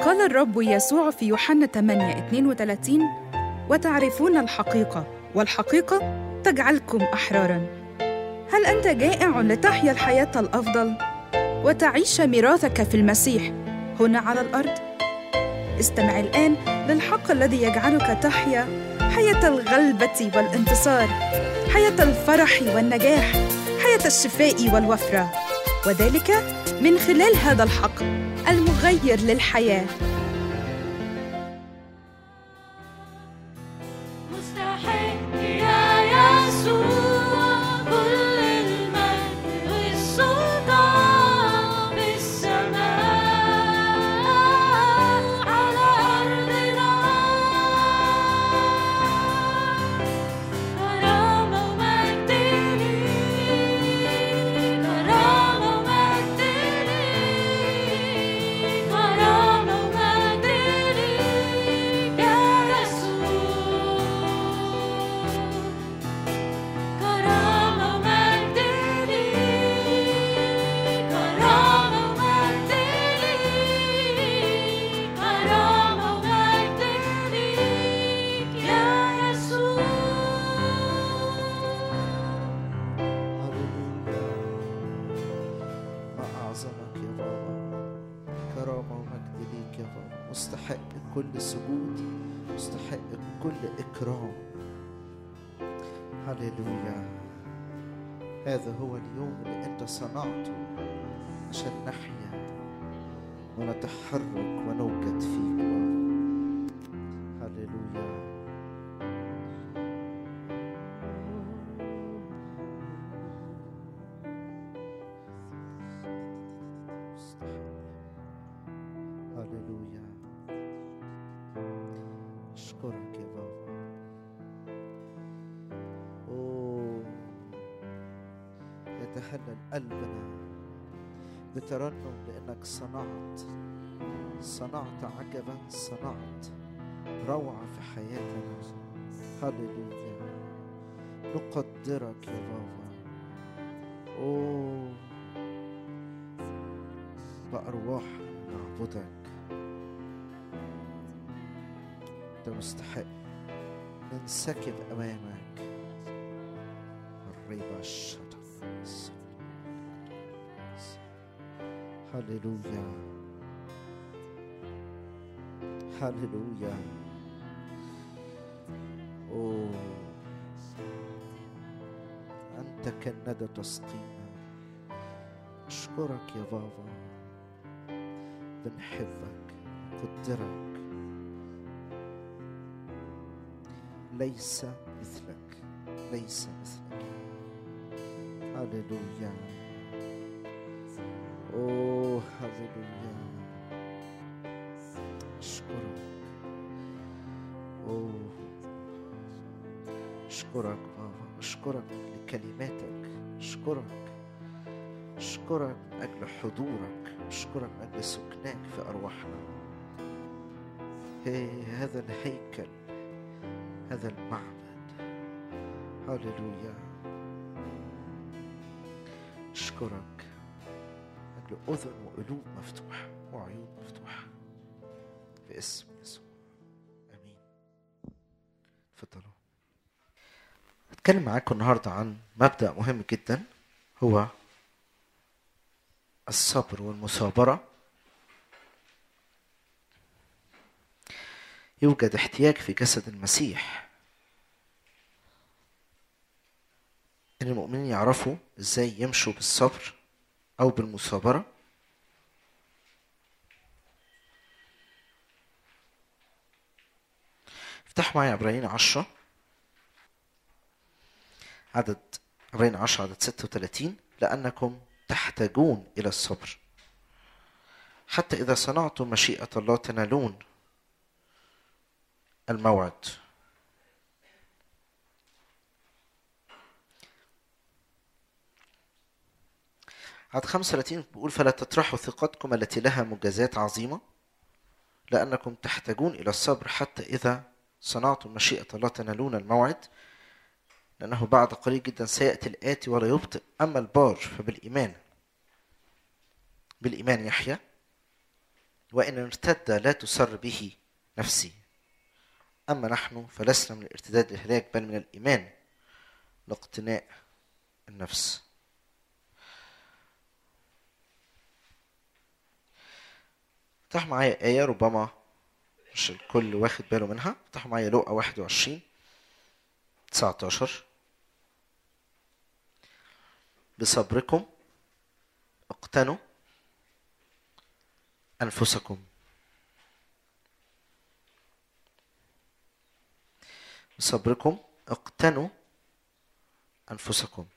قال الرب يسوع في يوحنا 8 32 وتعرفون الحقيقة والحقيقة تجعلكم أحرارا هل أنت جائع لتحيا الحياة الأفضل وتعيش ميراثك في المسيح هنا على الأرض؟ استمع الآن للحق الذي يجعلك تحيا حياة الغلبة والانتصار حياة الفرح والنجاح حياة الشفاء والوفرة وذلك من خلال هذا الحق المغير للحياه مستحق يا يسوع كل المجد والسلطان في السماء على أرضنا كرامة ومجد ليك كرامة ومجد ليك كرامة ومجد ليك يا يسوع كرامة ومجد ليك كرامة ومجد ليك كرامة ومجد ليك يا يسوع هللويا ما أعظمك يا بابا كرامة ومجد ليك يا بابا مستحق كل سجود مستحق كل إكرام هللويا هذا هو اليوم اللي أنت صنعته عشان نحيا ونتحرك ونوجد فيك بابا هللويا هللويا اشكرك يا بابا اوه يتهلل قلبنا بترنم لانك صنعت صنعت عجبا صنعت روعه في حياتنا هللويا نقدرك يا بابا اوه بأرواحنا نعبدك أنت مستحق ننسكب أمامك الريبة الشطر هللويا هللويا أوه أنت كالندى تسقينا أشكرك يا بابا بنحبك نقدرك ليس مثلك ليس مثلك هللويا اوه هللويا اشكرك اوه اشكرك بابا اشكرك لكلماتك اشكرك اشكرك من اجل حضورك اشكرك من اجل سكناك في ارواحنا هي هذا الهيكل هذا المعبد هللويا اشكرك من اجل اذن وقلوب مفتوحه وعيون مفتوحه في اسم يسوع امين اتفضلوا هتكلم معاكم النهارده عن مبدا مهم جدا هو الصبر والمثابرة يوجد احتياج في جسد المسيح ان المؤمنين يعرفوا ازاي يمشوا بالصبر او بالمثابرة افتح معي عبرانيين عشرة عدد عبرانيين عشرة عدد ستة وثلاثين لأنكم تحتاجون إلى الصبر حتى إذا صنعتم مشيئة الله تنالون الموعد عدد 35 بيقول فلا تطرحوا ثقتكم التي لها مجازات عظيمة لأنكم تحتاجون إلى الصبر حتى إذا صنعتم مشيئة الله تنالون الموعد لأنه بعد قليل جدا سيأتي الآتي ولا يبطئ أما البار فبالإيمان بالإيمان يحيى وإن ارتد لا تسر به نفسي أما نحن فلسنا من الارتداد للهلاك بل من الإيمان لاقتناء النفس افتحوا معايا آية ربما مش الكل واخد باله منها افتحوا معايا لقا 21 19 بصبركم اقتنوا أنفسكم بصبركم اقتنوا أنفسكم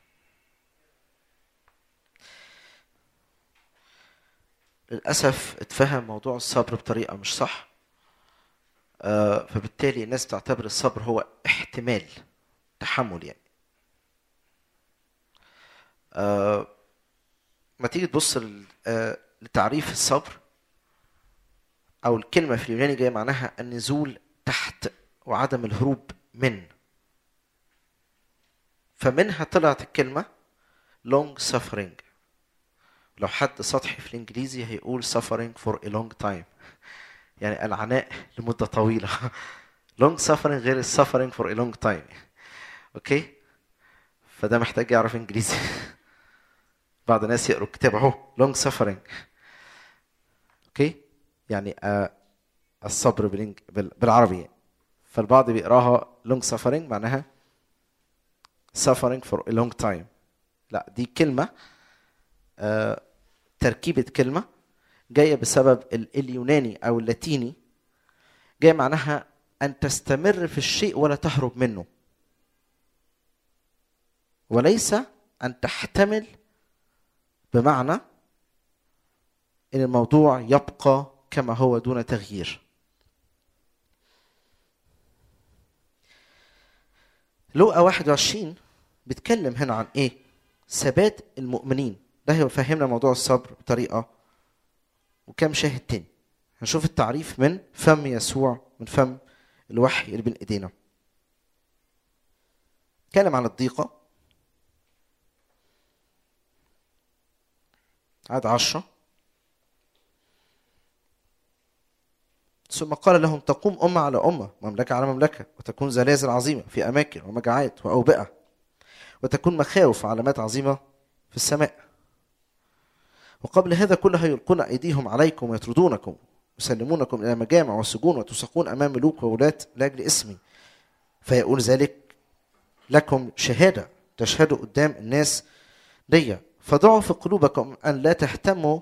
للأسف اتفهم موضوع الصبر بطريقة مش صح آه، فبالتالي الناس تعتبر الصبر هو احتمال تحمل يعني آه، ما تيجي تبص لل- آه، لتعريف الصبر او الكلمه في اليوناني جايه معناها النزول تحت وعدم الهروب من فمنها طلعت الكلمه long suffering لو حد سطحي في الانجليزي هيقول suffering for a long time يعني العناء لمده طويله long suffering غير suffering for a long time اوكي فده محتاج يعرف انجليزي بعض الناس يقروا الكتاب اهو long suffering اوكي يعني آه الصبر بالإنج... بال... بالعربي يعني. فالبعض بيقراها long suffering معناها suffering for a long time لا دي كلمة آه تركيبة كلمة جاية بسبب ال- اليوناني أو اللاتيني جاية معناها أن تستمر في الشيء ولا تهرب منه وليس أن تحتمل بمعنى ان الموضوع يبقى كما هو دون تغيير لوقا 21 بيتكلم هنا عن ايه ثبات المؤمنين ده هيفهمنا موضوع الصبر بطريقه وكم شاهد تاني هنشوف التعريف من فم يسوع من فم الوحي اللي بين ايدينا اتكلم عن الضيقه عدد عشرة ثم قال لهم تقوم أمة على أمة مملكة على مملكة وتكون زلازل عظيمة في أماكن ومجاعات وأوبئة وتكون مخاوف وعلامات عظيمة في السماء وقبل هذا كله يلقون أيديهم عليكم ويطردونكم يسلمونكم إلى مجامع وسجون وتساقون أمام ملوك وولاة لأجل اسمي فيقول ذلك لكم شهادة تشهدوا قدام الناس دي فضعوا في قلوبكم أن لا تهتموا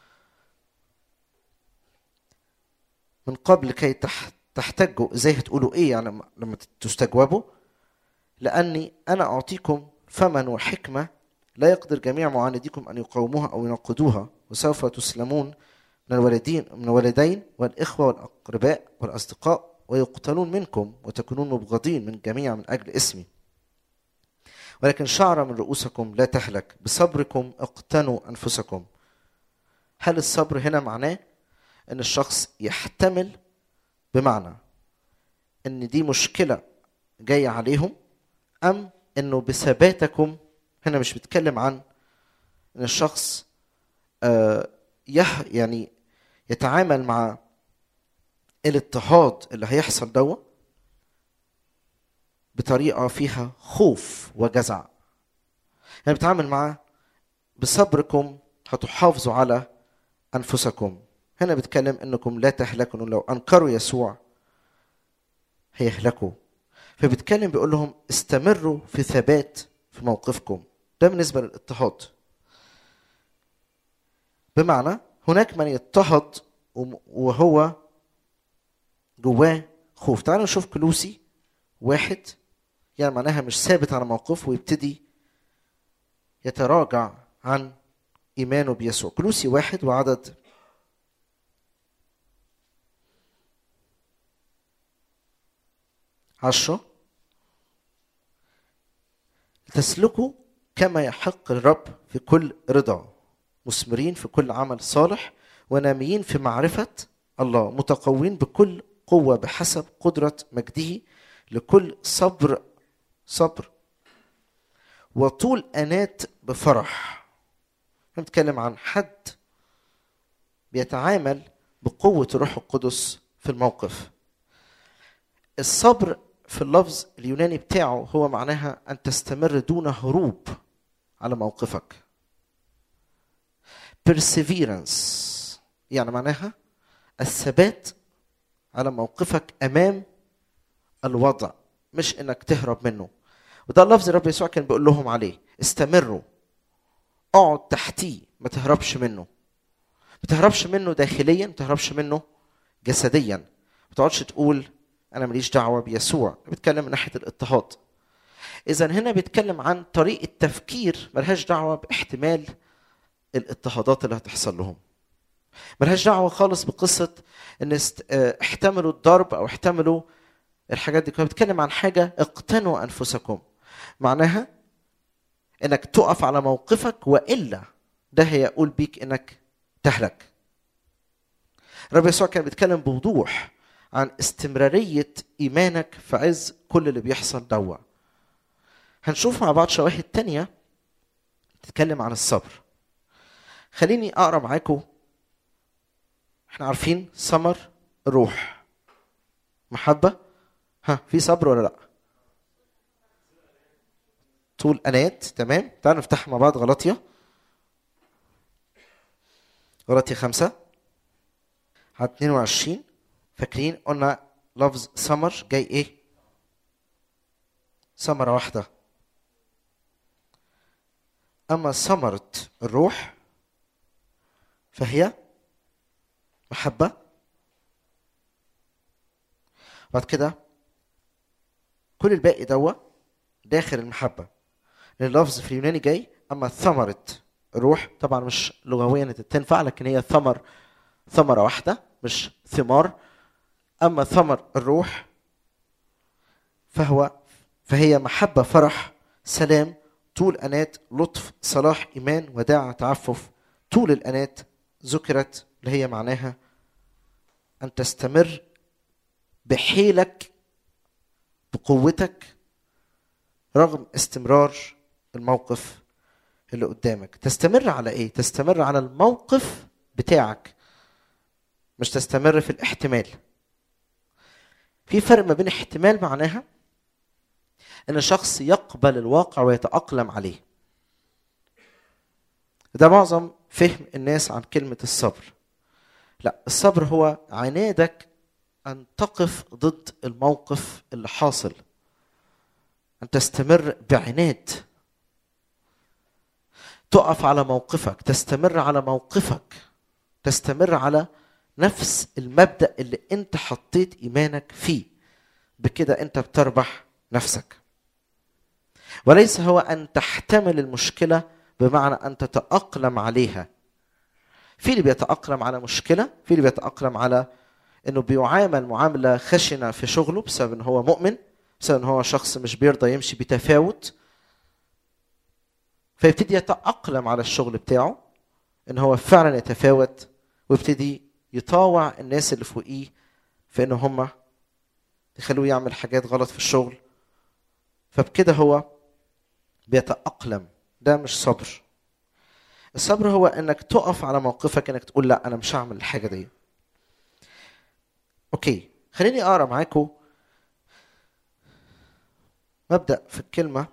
من قبل كي تح- تحتجوا ازاي هتقولوا ايه يعني لما- لما تستجوبوا لاني انا اعطيكم فما وحكمه لا يقدر جميع معانديكم ان يقاوموها او ينقضوها وسوف تسلمون من الوالدين من الوالدين والاخوه والاقرباء والاصدقاء ويقتلون منكم وتكونون مبغضين من جميع من اجل اسمي ولكن شعر من رؤوسكم لا تهلك بصبركم اقتنوا انفسكم هل الصبر هنا معناه ان الشخص يحتمل بمعنى ان دي مشكله جايه عليهم ام انه بثباتكم هنا مش بيتكلم عن ان الشخص آه، يح يعني يتعامل مع الاضطهاد اللي هيحصل دوا بطريقه فيها خوف وجزع يعني بيتعامل معاه بصبركم هتحافظوا على انفسكم هنا بيتكلم انكم لا تهلكوا إنه لو انكروا يسوع هيهلكوا فبيتكلم بيقول لهم استمروا في ثبات في موقفكم ده بالنسبه للاضطهاد بمعنى هناك من يضطهد وم- وهو جواه خوف تعالوا نشوف كلوسي واحد يعني معناها مش ثابت على موقفه ويبتدي يتراجع عن ايمانه بيسوع كلوسي واحد وعدد عشرة تسلكوا كما يحق الرب في كل رضا مثمرين في كل عمل صالح وناميين في معرفة الله متقوين بكل قوة بحسب قدرة مجده لكل صبر صبر وطول أنات بفرح بنتكلم عن حد بيتعامل بقوة الروح القدس في الموقف الصبر في اللفظ اليوناني بتاعه هو معناها أن تستمر دون هروب على موقفك perseverance يعني معناها الثبات على موقفك أمام الوضع مش إنك تهرب منه وده اللفظ الرب يسوع كان بيقول لهم عليه استمروا اقعد تحتيه ما تهربش منه ما تهربش منه داخليا ما تهربش منه جسديا ما تقعدش تقول انا ماليش دعوه بيسوع بيتكلم من ناحيه الاضطهاد اذا هنا بيتكلم عن طريقه تفكير ملهاش دعوه باحتمال الاضطهادات اللي هتحصل لهم ملهاش دعوه خالص بقصه ان است... اه، احتملوا الضرب او احتملوا الحاجات دي كلها بيتكلم عن حاجه اقتنوا انفسكم معناها انك تقف على موقفك والا ده هيقول بيك انك تهلك الرب يسوع كان بيتكلم بوضوح عن استمرارية إيمانك في عز كل اللي بيحصل دوا هنشوف مع بعض شواهد تانية تتكلم عن الصبر خليني أقرأ معاكم احنا عارفين ثمر الروح محبة ها في صبر ولا لأ طول أنات تمام تعالوا نفتح مع بعض غلطية غلطية خمسة على 22 فاكرين قلنا لفظ سمر جاي ايه؟ ثمرة واحدة أما ثمرة الروح فهي محبة بعد كده كل الباقي دوا داخل المحبة لأن اللفظ في اليوناني جاي أما ثمرة الروح طبعا مش لغويا تنفع لكن هي ثمر ثمرة واحدة مش ثمار أما ثمر الروح فهو فهي محبة فرح سلام طول أنات لطف صلاح إيمان وداع تعفف طول الأنات ذكرت اللي هي معناها أن تستمر بحيلك بقوتك رغم استمرار الموقف اللي قدامك تستمر على ايه تستمر على الموقف بتاعك مش تستمر في الاحتمال في فرق ما بين احتمال معناها ان شخص يقبل الواقع ويتاقلم عليه ده معظم فهم الناس عن كلمه الصبر لا الصبر هو عنادك ان تقف ضد الموقف اللي حاصل ان تستمر بعناد تقف على موقفك تستمر على موقفك تستمر على نفس المبدا اللي انت حطيت ايمانك فيه بكده انت بتربح نفسك وليس هو ان تحتمل المشكله بمعنى ان تتاقلم عليها في اللي بيتاقلم على مشكله في اللي بيتاقلم على انه بيعامل معامله خشنه في شغله بسبب ان هو مؤمن بسبب ان هو شخص مش بيرضى يمشي بتفاوت فيبتدي يتأقلم على الشغل بتاعه ان هو فعلا يتفاوت ويبتدي يطاوع الناس اللي فوقيه في ان هم يخلوه يعمل حاجات غلط في الشغل فبكده هو بيتأقلم ده مش صبر الصبر هو انك تقف على موقفك انك تقول لا انا مش هعمل الحاجه دي اوكي خليني اقرا معاكم مبدا في الكلمه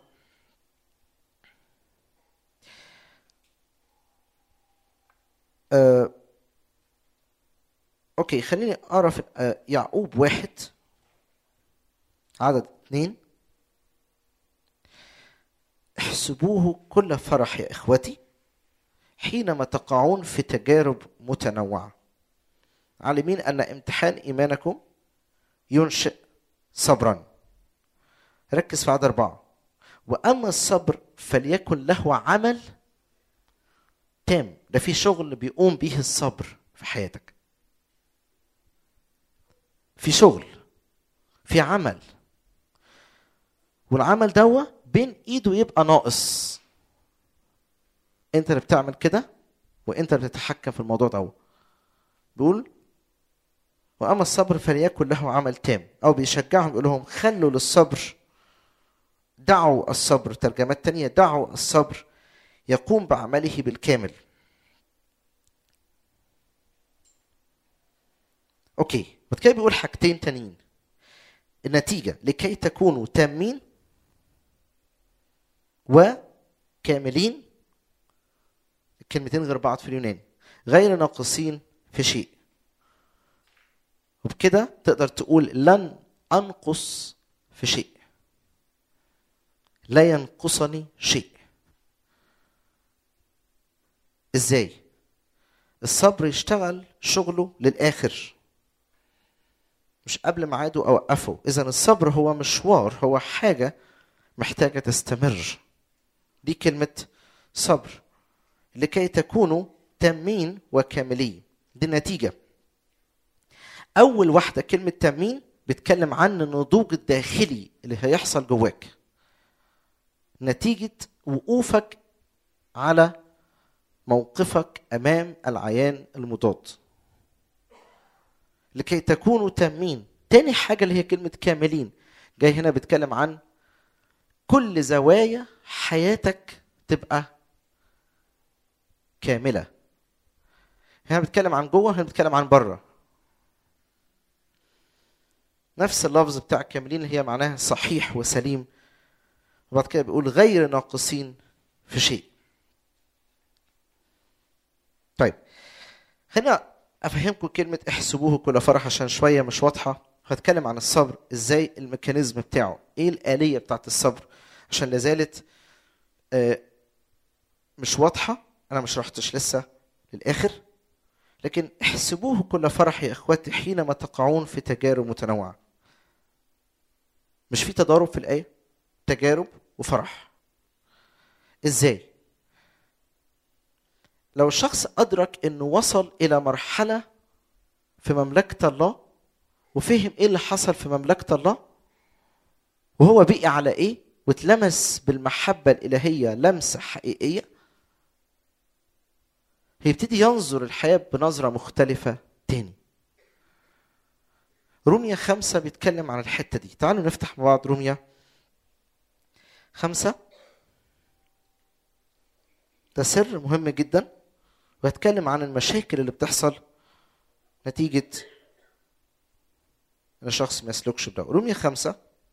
آه، اوكي خليني اقرا في آه، يعقوب واحد عدد اثنين احسبوه كل فرح يا اخوتي حينما تقعون في تجارب متنوعه عالمين ان امتحان ايمانكم ينشئ صبرا ركز في عدد اربعه واما الصبر فليكن له عمل تام ده في شغل بيقوم به الصبر في حياتك في شغل في عمل والعمل دوا بين ايده يبقى ناقص انت اللي بتعمل كده وانت اللي بتتحكم في الموضوع دوا بيقول واما الصبر فليكن له عمل تام او بيشجعهم يقول لهم خلوا للصبر دعوا الصبر ترجمات تانية دعوا الصبر يقوم بعمله بالكامل اوكي بعد كده بيقول حاجتين تانيين النتيجة لكي تكونوا تامين وكاملين الكلمتين غير بعض في اليوناني غير ناقصين في شيء وبكده تقدر تقول لن أنقص في شيء لا ينقصني شيء ازاي الصبر يشتغل شغله للآخر مش قبل ميعاده أوقفه إذا الصبر هو مشوار هو حاجة محتاجة تستمر دي كلمة صبر لكي تكونوا تامين وكاملين دي النتيجة أول واحدة كلمة تامين بتكلم عن النضوج الداخلي اللي هيحصل جواك نتيجة وقوفك على موقفك أمام العيان المضاد لكي تكونوا تامين تاني حاجة اللي هي كلمة كاملين جاي هنا بيتكلم عن كل زوايا حياتك تبقى كاملة هنا بيتكلم عن جوه هنا بيتكلم عن بره نفس اللفظ بتاع كاملين هي معناها صحيح وسليم وبعد كده بيقول غير ناقصين في شيء طيب هنا افهمكم كلمه احسبوه كل فرح عشان شويه مش واضحه هتكلم عن الصبر ازاي الميكانيزم بتاعه ايه الاليه بتاعت الصبر عشان لازالت آه، مش واضحه انا مش رحتش لسه للاخر لكن احسبوه كل فرح يا اخواتي حينما تقعون في تجارب متنوعه مش في تضارب في الايه تجارب وفرح ازاي لو الشخص ادرك انه وصل الى مرحله في مملكه الله وفهم ايه اللي حصل في مملكه الله وهو بقي على ايه واتلمس بالمحبه الالهيه لمسه حقيقيه هيبتدي ينظر الحياه بنظره مختلفه تاني روميا خمسة بيتكلم عن الحتة دي تعالوا نفتح مع بعض روميا خمسة ده سر مهم جدا وهتكلم عن المشاكل اللي بتحصل نتيجة ان الشخص ما يسلكش بده روميا خمسة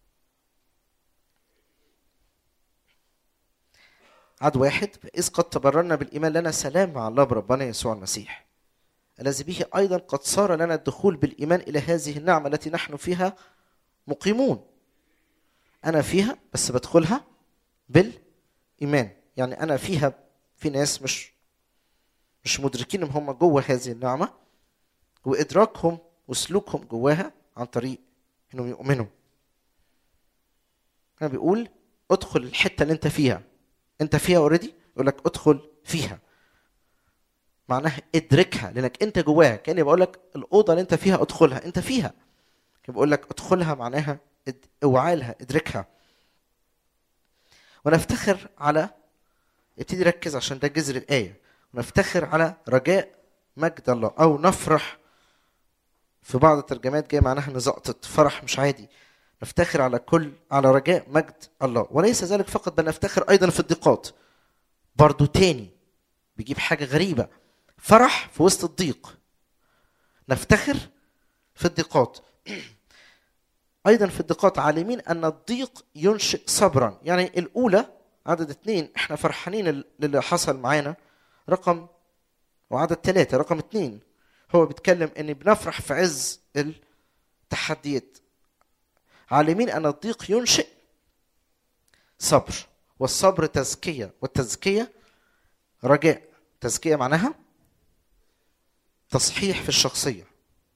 عد واحد إذ قد تبررنا بالإيمان لنا سلام مع الله بربنا يسوع المسيح الذي به أيضا قد صار لنا الدخول بالإيمان إلى هذه النعمة التي نحن فيها مقيمون أنا فيها بس بدخلها بالإيمان يعني أنا فيها في ناس مش مش مدركين ان هم جوه هذه النعمه وادراكهم وسلوكهم جواها عن طريق انهم يؤمنوا انا بيقول ادخل الحته اللي انت فيها انت فيها اوريدي يقول لك ادخل فيها معناها ادركها لانك انت جواها كاني بقول لك الاوضه اللي انت فيها ادخلها انت فيها كان بقول لك ادخلها معناها اد- اوعى لها ادركها ونفتخر على ابتدي ركز عشان ده جذر الايه ونفتخر على رجاء مجد الله او نفرح في بعض الترجمات جاي معناها نزقطط فرح مش عادي نفتخر على كل على رجاء مجد الله وليس ذلك فقط بل نفتخر ايضا في الضيقات برضو تاني بيجيب حاجه غريبه فرح في وسط الضيق نفتخر في الضيقات ايضا في الضيقات عالمين ان الضيق ينشئ صبرا يعني الاولى عدد اثنين احنا فرحانين للي حصل معانا رقم وعدد ثلاثة رقم اثنين هو بيتكلم ان بنفرح في عز التحديات عالمين ان الضيق ينشئ صبر والصبر تزكية والتزكية رجاء تزكية معناها تصحيح في الشخصية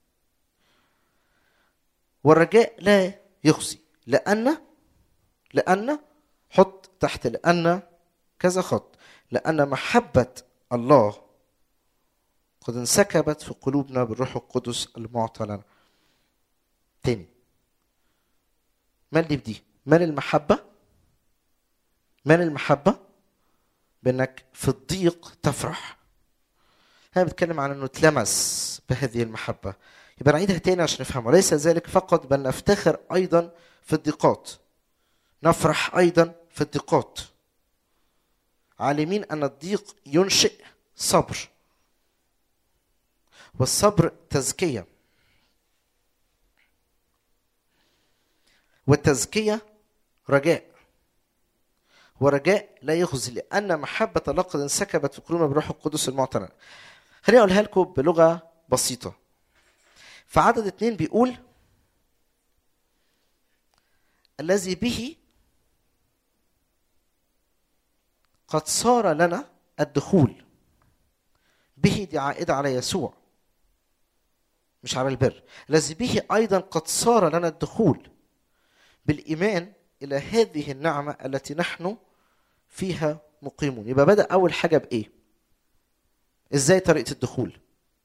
والرجاء لا يخزي لأن لأن حط تحت لأن كذا خط لأن محبة الله قد انسكبت في قلوبنا بالروح القدس المعطى لنا تاني مال دي بدي مال المحبة مال المحبة بأنك في الضيق تفرح أنا بتكلم عن أنه تلمس بهذه المحبة يبقى نعيدها تاني عشان نفهم وليس ذلك فقط بل نفتخر أيضا في الضيقات نفرح أيضا في الضيقات عالمين أن الضيق ينشئ صبر والصبر تزكية والتزكيه رجاء ورجاء لا يخزي لان محبه الله قد انسكبت في قلوبنا بالروح القدس المعتنى خليني اقولها لكم بلغه بسيطه في عدد اتنين بيقول الذي به قد صار لنا الدخول به دي عائدة على يسوع مش على البر الذي به أيضا قد صار لنا الدخول بالإيمان إلى هذه النعمة التي نحن فيها مقيمون يبقى بدأ أول حاجة بإيه؟ إزاي طريقة الدخول؟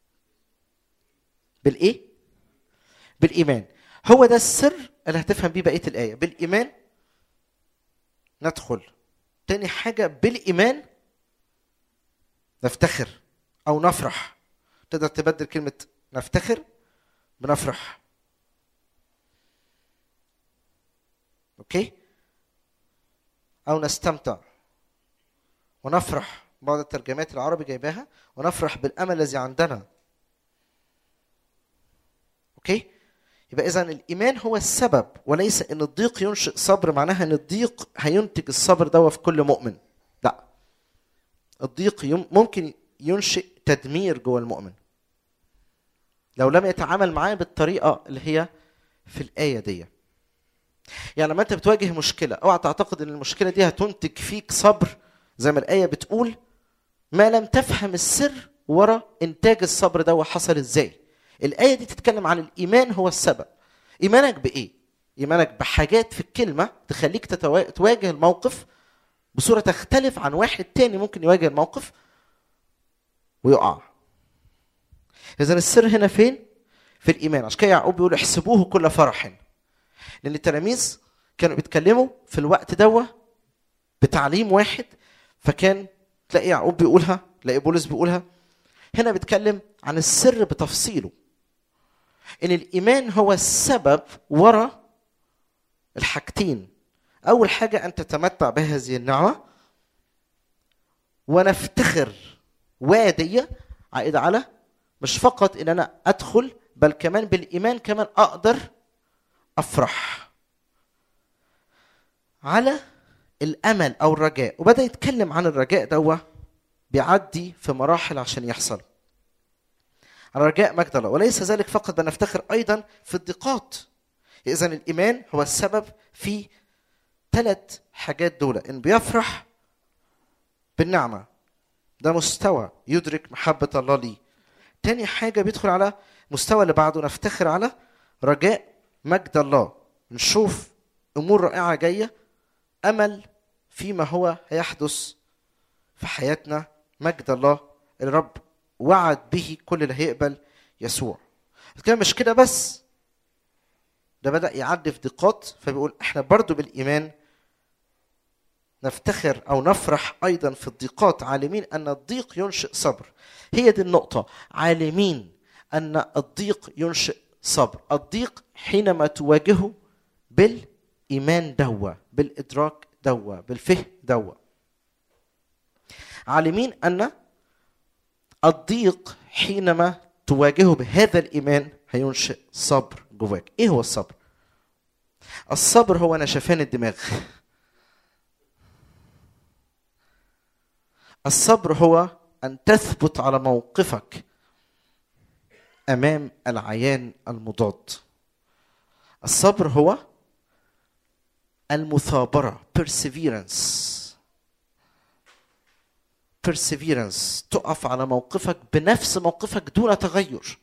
بالإيه؟ بالإيمان هو ده السر اللي هتفهم بيه بقية الآية بالإيمان ندخل تاني حاجة بالإيمان نفتخر أو نفرح تقدر تبدل كلمة نفتخر بنفرح أوكي أو نستمتع ونفرح بعض الترجمات العربي جايباها ونفرح بالأمل الذي عندنا أوكي يبقى إذا الإيمان هو السبب وليس إن الضيق ينشئ صبر معناها إن الضيق هينتج الصبر ده في كل مؤمن لا الضيق يم- ممكن ينشئ تدمير جوه المؤمن لو لم يتعامل معاه بالطريقة اللي هي في الآية دي يعني لما أنت بتواجه مشكلة أوعى تعتقد إن المشكلة دي هتنتج فيك صبر زي ما الآية بتقول ما لم تفهم السر ورا إنتاج الصبر ده حصل إزاي الآية دي تتكلم عن الإيمان هو السبب إيمانك بإيه؟ إيمانك بحاجات في الكلمة تخليك تتوا- تواجه الموقف بصورة تختلف عن واحد تاني ممكن يواجه الموقف ويقع إذا السر هنا فين؟ في الإيمان عشان كده يعقوب بيقول احسبوه كل فرح لأن التلاميذ كانوا بيتكلموا في الوقت دوه بتعليم واحد فكان تلاقي يعقوب بيقولها تلاقي بولس بيقولها هنا بيتكلم عن السر بتفصيله ان الايمان هو السبب ورا الحاجتين اول حاجه ان تتمتع بهذه النعمه ونفتخر واديه عائده على مش فقط ان انا ادخل بل كمان بالايمان كمان اقدر افرح على الامل او الرجاء وبدا يتكلم عن الرجاء دوا بيعدي في مراحل عشان يحصل على رجاء مجد الله وليس ذلك فقط بل نفتخر ايضا في الضيقات اذا الايمان هو السبب في ثلاث حاجات دول ان بيفرح بالنعمه ده مستوى يدرك محبه الله ليه تاني حاجه بيدخل على مستوى اللي بعده نفتخر على رجاء مجد الله نشوف امور رائعه جايه امل فيما هو هيحدث في حياتنا مجد الله الرب وعد به كل اللي هيقبل يسوع كده مش كده بس ده بدأ يعدي في ضيقات فبيقول احنا برضو بالإيمان نفتخر أو نفرح أيضا في الضيقات عالمين أن الضيق ينشئ صبر هي دي النقطة عالمين أن الضيق ينشئ صبر الضيق حينما تواجهه بالإيمان دوا بالإدراك دوا بالفهم دوا عالمين ان الضيق حينما تواجهه بهذا الايمان هينشئ صبر جواك ايه هو الصبر الصبر هو نشفان الدماغ الصبر هو ان تثبت على موقفك امام العيان المضاد الصبر هو المثابره perseverance perseverance تقف على موقفك بنفس موقفك دون تغير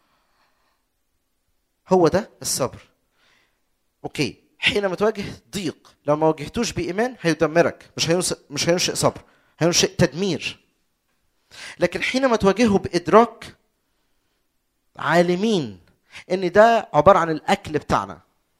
هو ده الصبر اوكي حينما تواجه ضيق لو ما واجهتوش بايمان هيدمرك مش هينشئ مش هينشئ صبر هينشئ تدمير لكن حينما تواجهه بادراك عالمين ان ده عباره عن الاكل بتاعنا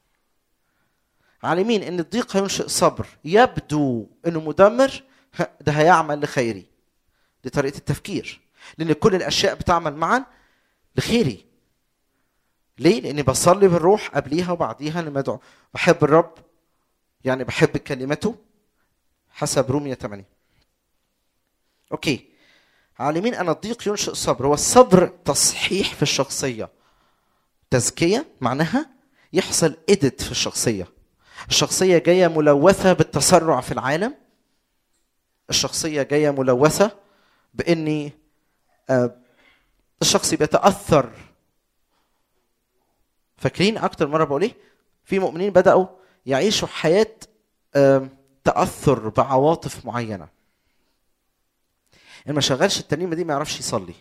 عالمين ان الضيق هينشئ صبر يبدو انه مدمر ده هيعمل لخيري دي طريقه التفكير لان كل الاشياء بتعمل معا لخيري ليه لاني بصلي بالروح قبليها وبعديها لما ادعو بحب الرب يعني بحب كلمته حسب رومية 8 اوكي عالمين ان الضيق ينشئ صبر هو الصبر تصحيح في الشخصيه تزكيه معناها يحصل ادت في الشخصيه الشخصيه جايه ملوثه بالتسرع في العالم الشخصيه جايه ملوثه باني آه، الشخص بيتاثر فاكرين اكتر مره بقول ايه في مؤمنين بداوا يعيشوا حياه آم، تاثر بعواطف معينه اللي ما شغلش الترنيمه دي ما يعرفش يصلي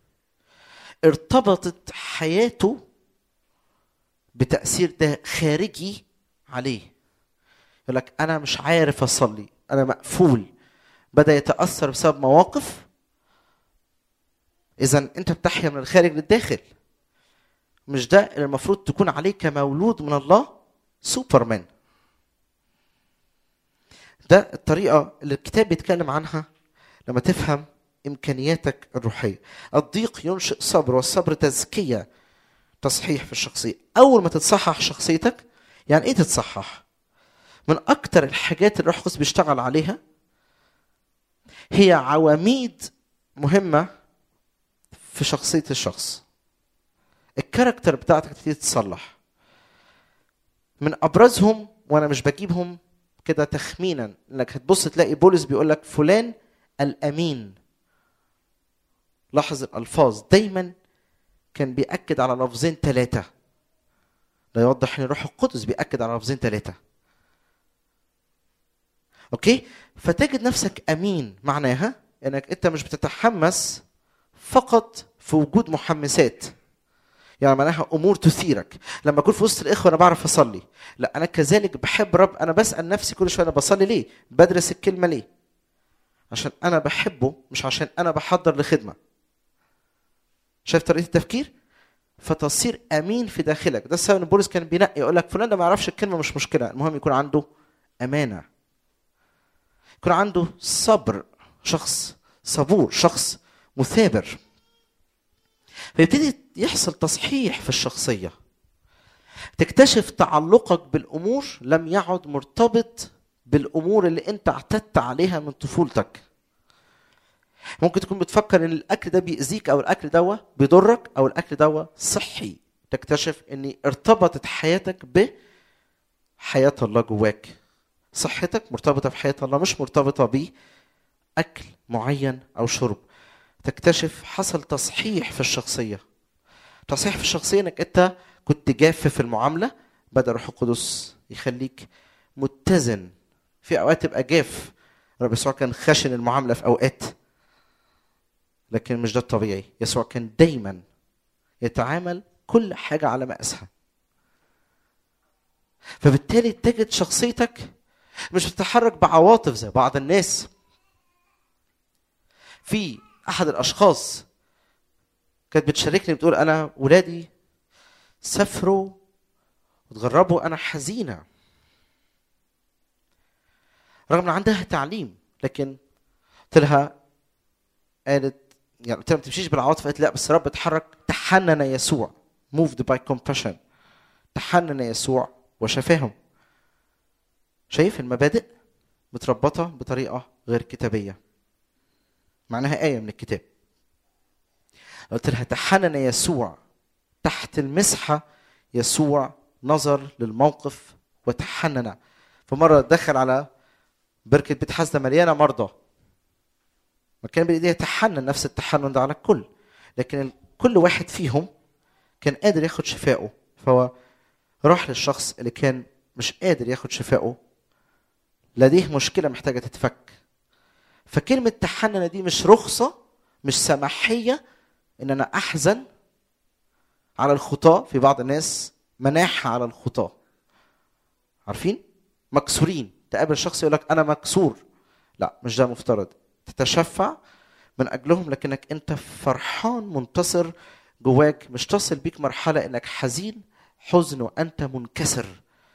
ارتبطت حياته بتاثير ده خارجي عليه يقول لك انا مش عارف اصلي انا مقفول بدا يتاثر بسبب مواقف اذا انت بتحيا من الخارج للداخل مش ده اللي المفروض تكون عليه كمولود من الله سوبرمان ده الطريقة اللي الكتاب بيتكلم عنها لما تفهم إمكانياتك الروحية الضيق ينشئ صبر والصبر تزكية تصحيح في الشخصية أول ما تتصحح شخصيتك يعني إيه تتصحح من أكتر الحاجات اللي الروح القدس بيشتغل عليها هي عواميد مهمة في شخصية الشخص الكاركتر بتاعتك تبتدي تتصلح من ابرزهم وانا مش بجيبهم كده تخمينا انك هتبص تلاقي بولس بيقول لك فلان الامين لاحظ الالفاظ دايما كان بياكد على لفظين ثلاثه ده يوضح ان الروح القدس بياكد على لفظين ثلاثه اوكي فتجد نفسك امين معناها انك انت مش بتتحمس فقط في وجود محمسات يعني معناها امور تثيرك لما اكون في وسط الاخوه انا بعرف اصلي لا انا كذلك بحب رب انا بسال نفسي كل شويه انا بصلي ليه بدرس الكلمه ليه عشان انا بحبه مش عشان انا بحضر لخدمه شايف طريقه التفكير فتصير امين في داخلك ده السبب ان بولس كان بينقي يقول لك فلان ده ما يعرفش الكلمه مش مشكله المهم يكون عنده امانه يكون عنده صبر شخص صبور شخص مثابر فيبتدي يحصل تصحيح في الشخصية تكتشف تعلقك بالأمور لم يعد مرتبط بالأمور اللي أنت اعتدت عليها من طفولتك ممكن تكون بتفكر ان الاكل ده بيأذيك او الاكل دوا بيضرك او الاكل دوا صحي تكتشف ان ارتبطت حياتك بحياة الله جواك صحتك مرتبطة بحياة الله مش مرتبطة بأكل معين أو شرب تكتشف حصل تصحيح في الشخصية تصحيح في الشخصية انك انت كنت جاف في المعاملة بدأ الروح القدس يخليك متزن في اوقات تبقى جاف رب يسوع كان خشن المعاملة في اوقات لكن مش ده الطبيعي يسوع كان دايما يتعامل كل حاجة على مقاسها فبالتالي تجد شخصيتك مش بتتحرك بعواطف زي بعض الناس في احد الاشخاص كانت بتشاركني بتقول انا ولادي سافروا وتغربوا انا حزينه رغم ان عندها تعليم لكن قلت لها قالت يعني قلت لها ما تمشيش بالعواطف قالت لا بس الرب اتحرك تحنن يسوع moved by compassion تحنن يسوع وشفاهم شايف المبادئ متربطه بطريقه غير كتابيه معناها آية من الكتاب قلت لها تحنن يسوع تحت المسحة يسوع نظر للموقف وتحنن فمرة دخل على بركة بيت حزة مليانة مرضى ما كان بإيديه يتحنن نفس التحنن ده على الكل لكن كل واحد فيهم كان قادر ياخد شفائه فهو راح للشخص اللي كان مش قادر ياخد شفائه لديه مشكلة محتاجة تتفك فكلمة تحنن دي مش رخصة مش سماحية إن أنا أحزن على الخطاة في بعض الناس مناحة على الخطاة عارفين؟ مكسورين تقابل شخص يقول لك أنا مكسور لا مش ده مفترض تتشفع من أجلهم لكنك أنت فرحان منتصر جواك مش تصل بيك مرحلة إنك حزين حزن وأنت منكسر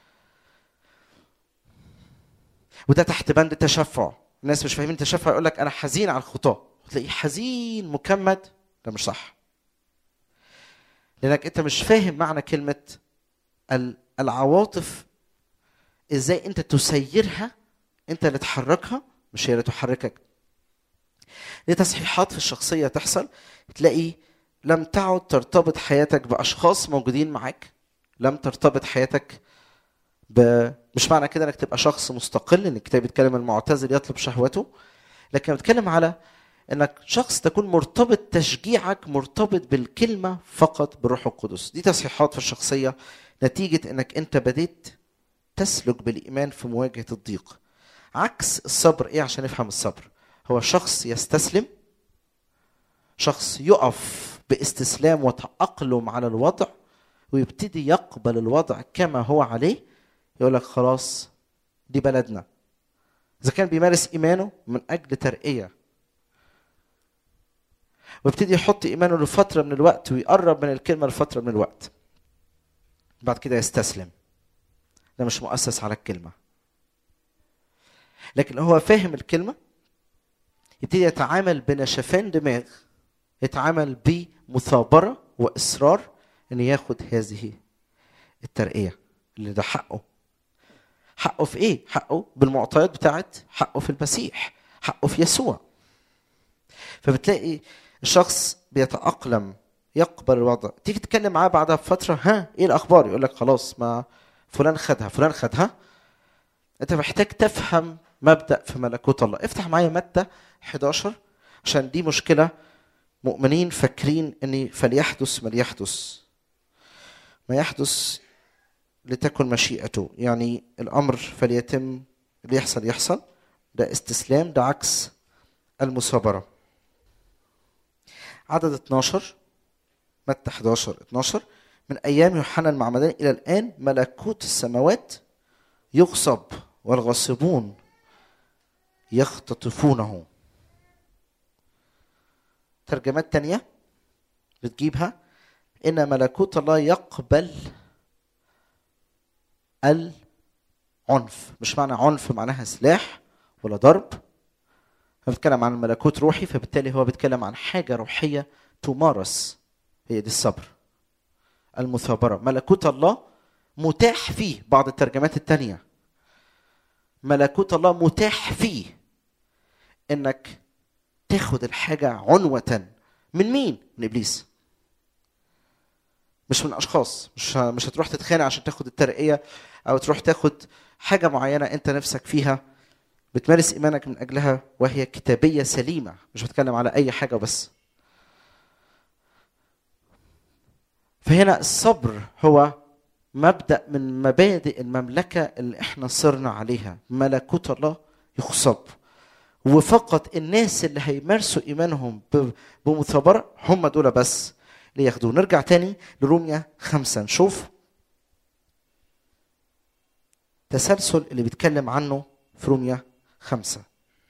وده تحت بند التشفع الناس مش فاهمين التشفع يقول لك انا حزين على الخطاه تلاقيه حزين مكمد ده مش صح لانك انت مش فاهم معنى كلمه ال- العواطف ازاي انت تسيرها انت اللي تحركها مش هي اللي تحركك دي تصحيحات في الشخصيه تحصل تلاقي لم تعد ترتبط حياتك باشخاص موجودين معاك لم ترتبط حياتك ب... مش معنى كده انك تبقى شخص مستقل ان الكتاب بيتكلم المعتزل يطلب شهوته لكن بيتكلم على انك شخص تكون مرتبط تشجيعك مرتبط بالكلمه فقط بالروح القدس دي تصحيحات في الشخصيه نتيجه انك انت بديت تسلك بالايمان في مواجهه الضيق عكس الصبر ايه عشان نفهم الصبر هو شخص يستسلم شخص يقف باستسلام وتأقلم على الوضع ويبتدي يقبل الوضع كما هو عليه يقول لك خلاص دي بلدنا اذا كان بيمارس ايمانه من اجل ترقيه ويبتدي يحط ايمانه لفتره من الوقت ويقرب من الكلمه لفتره من الوقت بعد كده يستسلم ده مش مؤسس على الكلمه لكن هو فاهم الكلمه يبتدي يتعامل بنشفان دماغ يتعامل بمثابره واصرار ان ياخد هذه الترقيه اللي ده حقه حقه في ايه حقه بالمعطيات بتاعت حقه في المسيح حقه في يسوع فبتلاقي الشخص بيتأقلم يقبل الوضع تيجي تتكلم معاه بعدها بفترة ها ايه الأخبار يقول لك خلاص ما فلان خدها فلان خدها انت محتاج تفهم مبدأ في ملكوت الله افتح معايا متى 11 عشان دي مشكلة مؤمنين فاكرين ان فليحدث ما ليحدث ما يحدث لتكن مشيئته يعني الامر فليتم اللي يحصل يحصل ده استسلام ده عكس المثابره عدد 12 متى 11 12 من ايام يوحنا المعمدان الى الان ملكوت السماوات يغصب والغاصبون يختطفونه ترجمات تانية بتجيبها ان ملكوت الله يقبل العنف مش معنى عنف معناها سلاح ولا ضرب هو بيتكلم عن ملكوت روحي فبالتالي هو بيتكلم عن حاجة روحية تمارس هي دي الصبر المثابرة ملكوت الله متاح فيه بعض الترجمات التانية ملكوت الله متاح فيه انك تاخد الحاجة عنوة من مين؟ من ابليس مش من اشخاص مش مش هتروح تتخانق عشان تاخد الترقيه او تروح تاخد حاجه معينه انت نفسك فيها بتمارس ايمانك من اجلها وهي كتابيه سليمه مش بتكلم على اي حاجه بس فهنا الصبر هو مبدا من مبادئ المملكه اللي احنا صرنا عليها ملكوت الله يخصب وفقط الناس اللي هيمارسوا ايمانهم ب- بمثابره هم دول بس اللي ياخدوه نرجع تاني لروميا خمسة نشوف تسلسل اللي بيتكلم عنه في روميا خمسة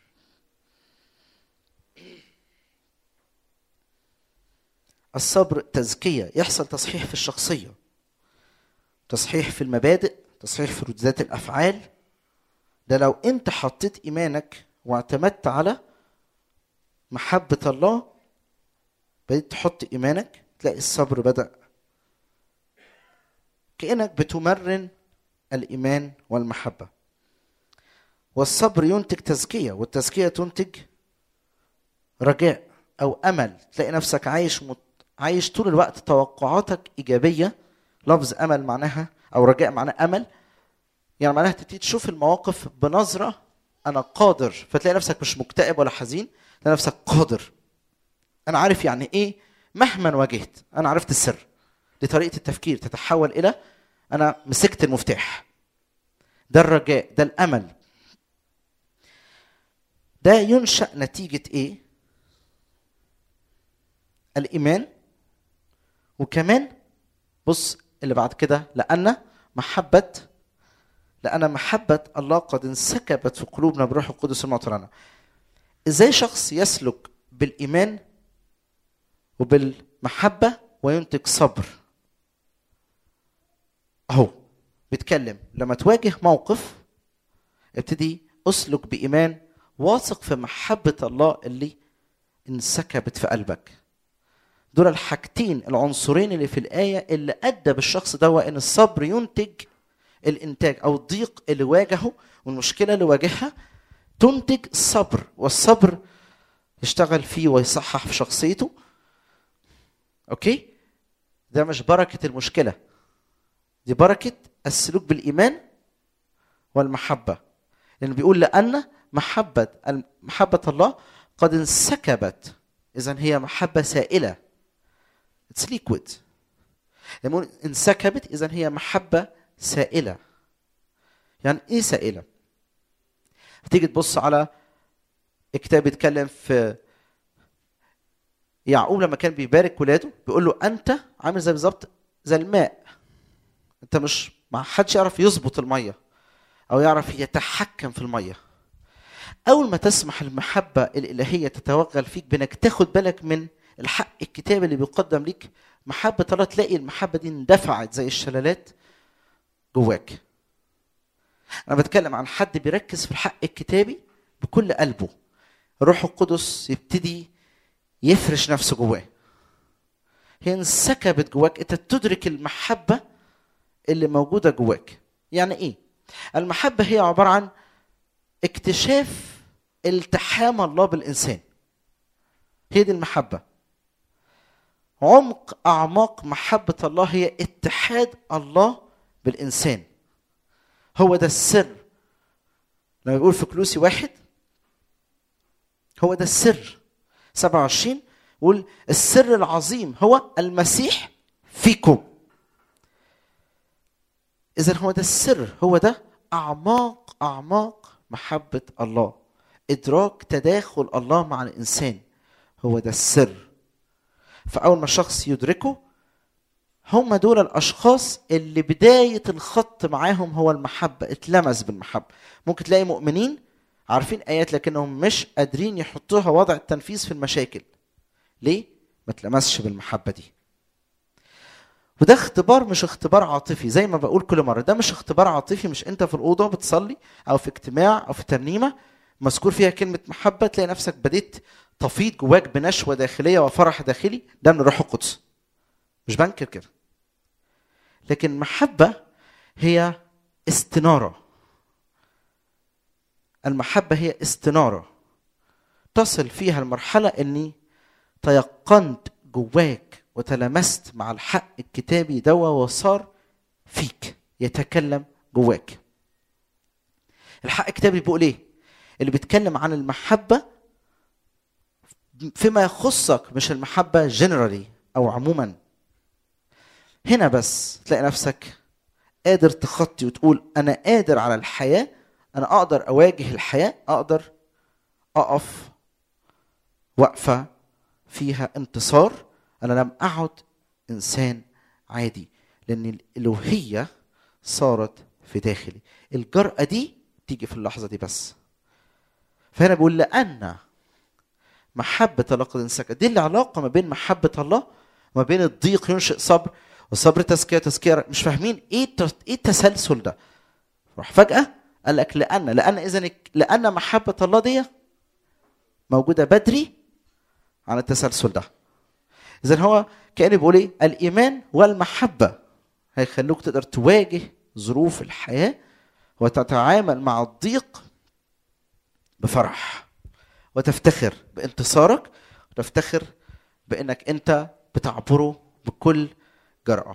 الصبر تزكية يحصل تصحيح في الشخصية تصحيح في المبادئ تصحيح في ردودات الأفعال ده لو أنت حطيت إيمانك واعتمدت على محبة الله بدأت تحط إيمانك تلاقي الصبر بدأ كأنك بتمرن الإيمان والمحبة والصبر ينتج تزكية والتزكية تنتج رجاء أو أمل تلاقي نفسك عايش مت... عايش طول الوقت توقعاتك إيجابية لفظ أمل معناها أو رجاء معناه أمل يعني معناها تبتدي تشوف المواقف بنظرة أنا قادر فتلاقي نفسك مش مكتئب ولا حزين تلاقي نفسك قادر أنا عارف يعني إيه مهما واجهت أنا عرفت السر دي طريقة التفكير تتحول إلى أنا مسكت المفتاح ده الرجاء ده الأمل ده ينشأ نتيجة إيه؟ الإيمان وكمان بص اللي بعد كده لأن محبة لأن محبة الله قد انسكبت في قلوبنا بروح القدس المعطى لنا. إزاي شخص يسلك بالإيمان وبالمحبة وينتج صبر؟ أهو بيتكلم لما تواجه موقف ابتدي اسلك بإيمان واثق في محبة الله اللي انسكبت في قلبك. دول الحاجتين العنصرين اللي في الآية اللي أدى بالشخص ده إن الصبر ينتج الإنتاج أو الضيق اللي واجهه والمشكلة اللي واجهها تنتج الصبر والصبر يشتغل فيه ويصحح في شخصيته أوكي ده مش بركة المشكلة دي بركة السلوك بالإيمان والمحبة لأنه بيقول لأن محبة محبة الله قد انسكبت إذا هي محبة سائلة It's liquid لما يقول انسكبت إذا هي محبة سائلة يعني إيه سائلة؟ تيجي تبص على الكتاب بيتكلم في يعقوب لما كان بيبارك ولاده بيقول له انت عامل زي بالظبط زي الماء انت مش ما حدش يعرف يظبط الميه او يعرف يتحكم في الميه اول ما تسمح المحبه الالهيه تتوغل فيك بانك تاخد بالك من الحق الكتابي اللي بيقدم ليك محبه الله تلاقي المحبه دي اندفعت زي الشلالات جواك انا بتكلم عن حد بيركز في الحق الكتابي بكل قلبه الروح القدس يبتدي يفرش نفسه جواه هي انسكبت جواك انت تدرك المحبه اللي موجوده جواك يعني ايه المحبه هي عباره عن اكتشاف التحام الله بالانسان هي دي المحبه عمق اعماق محبه الله هي اتحاد الله بالانسان هو ده السر لما بيقول في كلوسي واحد هو ده السر 27 يقول السر العظيم هو المسيح فيكم اذا هو ده السر هو ده اعماق اعماق محبه الله ادراك تداخل الله مع الانسان هو ده السر فاول ما الشخص يدركه هم دول الاشخاص اللي بدايه الخط معاهم هو المحبه اتلمس بالمحبه ممكن تلاقي مؤمنين عارفين ايات لكنهم مش قادرين يحطوها وضع التنفيذ في المشاكل ليه ما تلمسش بالمحبه دي وده اختبار مش اختبار عاطفي زي ما بقول كل مره ده مش اختبار عاطفي مش انت في الاوضه بتصلي او في اجتماع او في ترنيمه مذكور فيها كلمه محبه تلاقي نفسك بديت تفيض جواك بنشوه داخليه وفرح داخلي ده من الروح القدس مش بنكر كده لكن محبه هي استناره المحبه هي استناره تصل فيها المرحله اني تيقنت جواك وتلمست مع الحق الكتابي دوا وصار فيك يتكلم جواك الحق الكتابي بيقول ايه اللي بيتكلم عن المحبه فيما يخصك مش المحبه جنرالي او عموما هنا بس تلاقي نفسك قادر تخطي وتقول انا قادر على الحياه انا اقدر اواجه الحياه اقدر اقف وقفه فيها انتصار انا لم اعد انسان عادي لان الالوهيه صارت في داخلي الجرأه دي تيجي في اللحظه دي بس فهنا بيقول لان محبه الله قد انسكت دي العلاقه ما بين محبه الله وما بين الضيق ينشئ صبر والصبر تزكيه تزكيه مش فاهمين ايه ايه التسلسل ده راح فجاه قال لك لان لان اذا لان محبه الله دي موجوده بدري عن التسلسل ده اذا هو كان بيقول ايه الايمان والمحبه هيخلوك تقدر تواجه ظروف الحياه وتتعامل مع الضيق بفرح وتفتخر بانتصارك وتفتخر بانك انت بتعبره بكل جرأة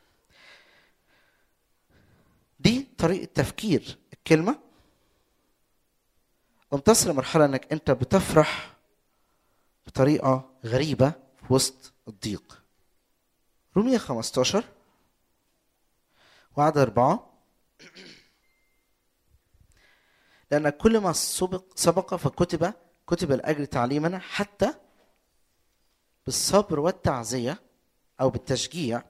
دي طريقة تفكير الكلمة وانتصر لمرحلة انك انت بتفرح بطريقة غريبة في وسط الضيق رومية 15 وعدد أربعة لأن كل ما سبق سبق فكتب كتب لأجل تعليمنا حتى بالصبر والتعزية أو بالتشجيع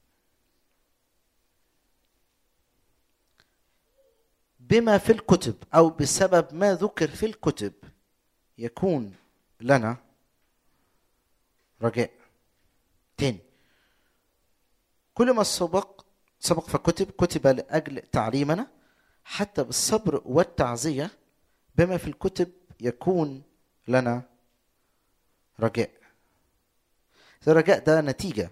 بما في الكتب أو بسبب ما ذكر في الكتب يكون لنا رجاء تاني كل ما سبق سبق فكتب كتب لأجل تعليمنا حتى بالصبر والتعزية بما في الكتب يكون لنا رجاء الرجاء ده نتيجة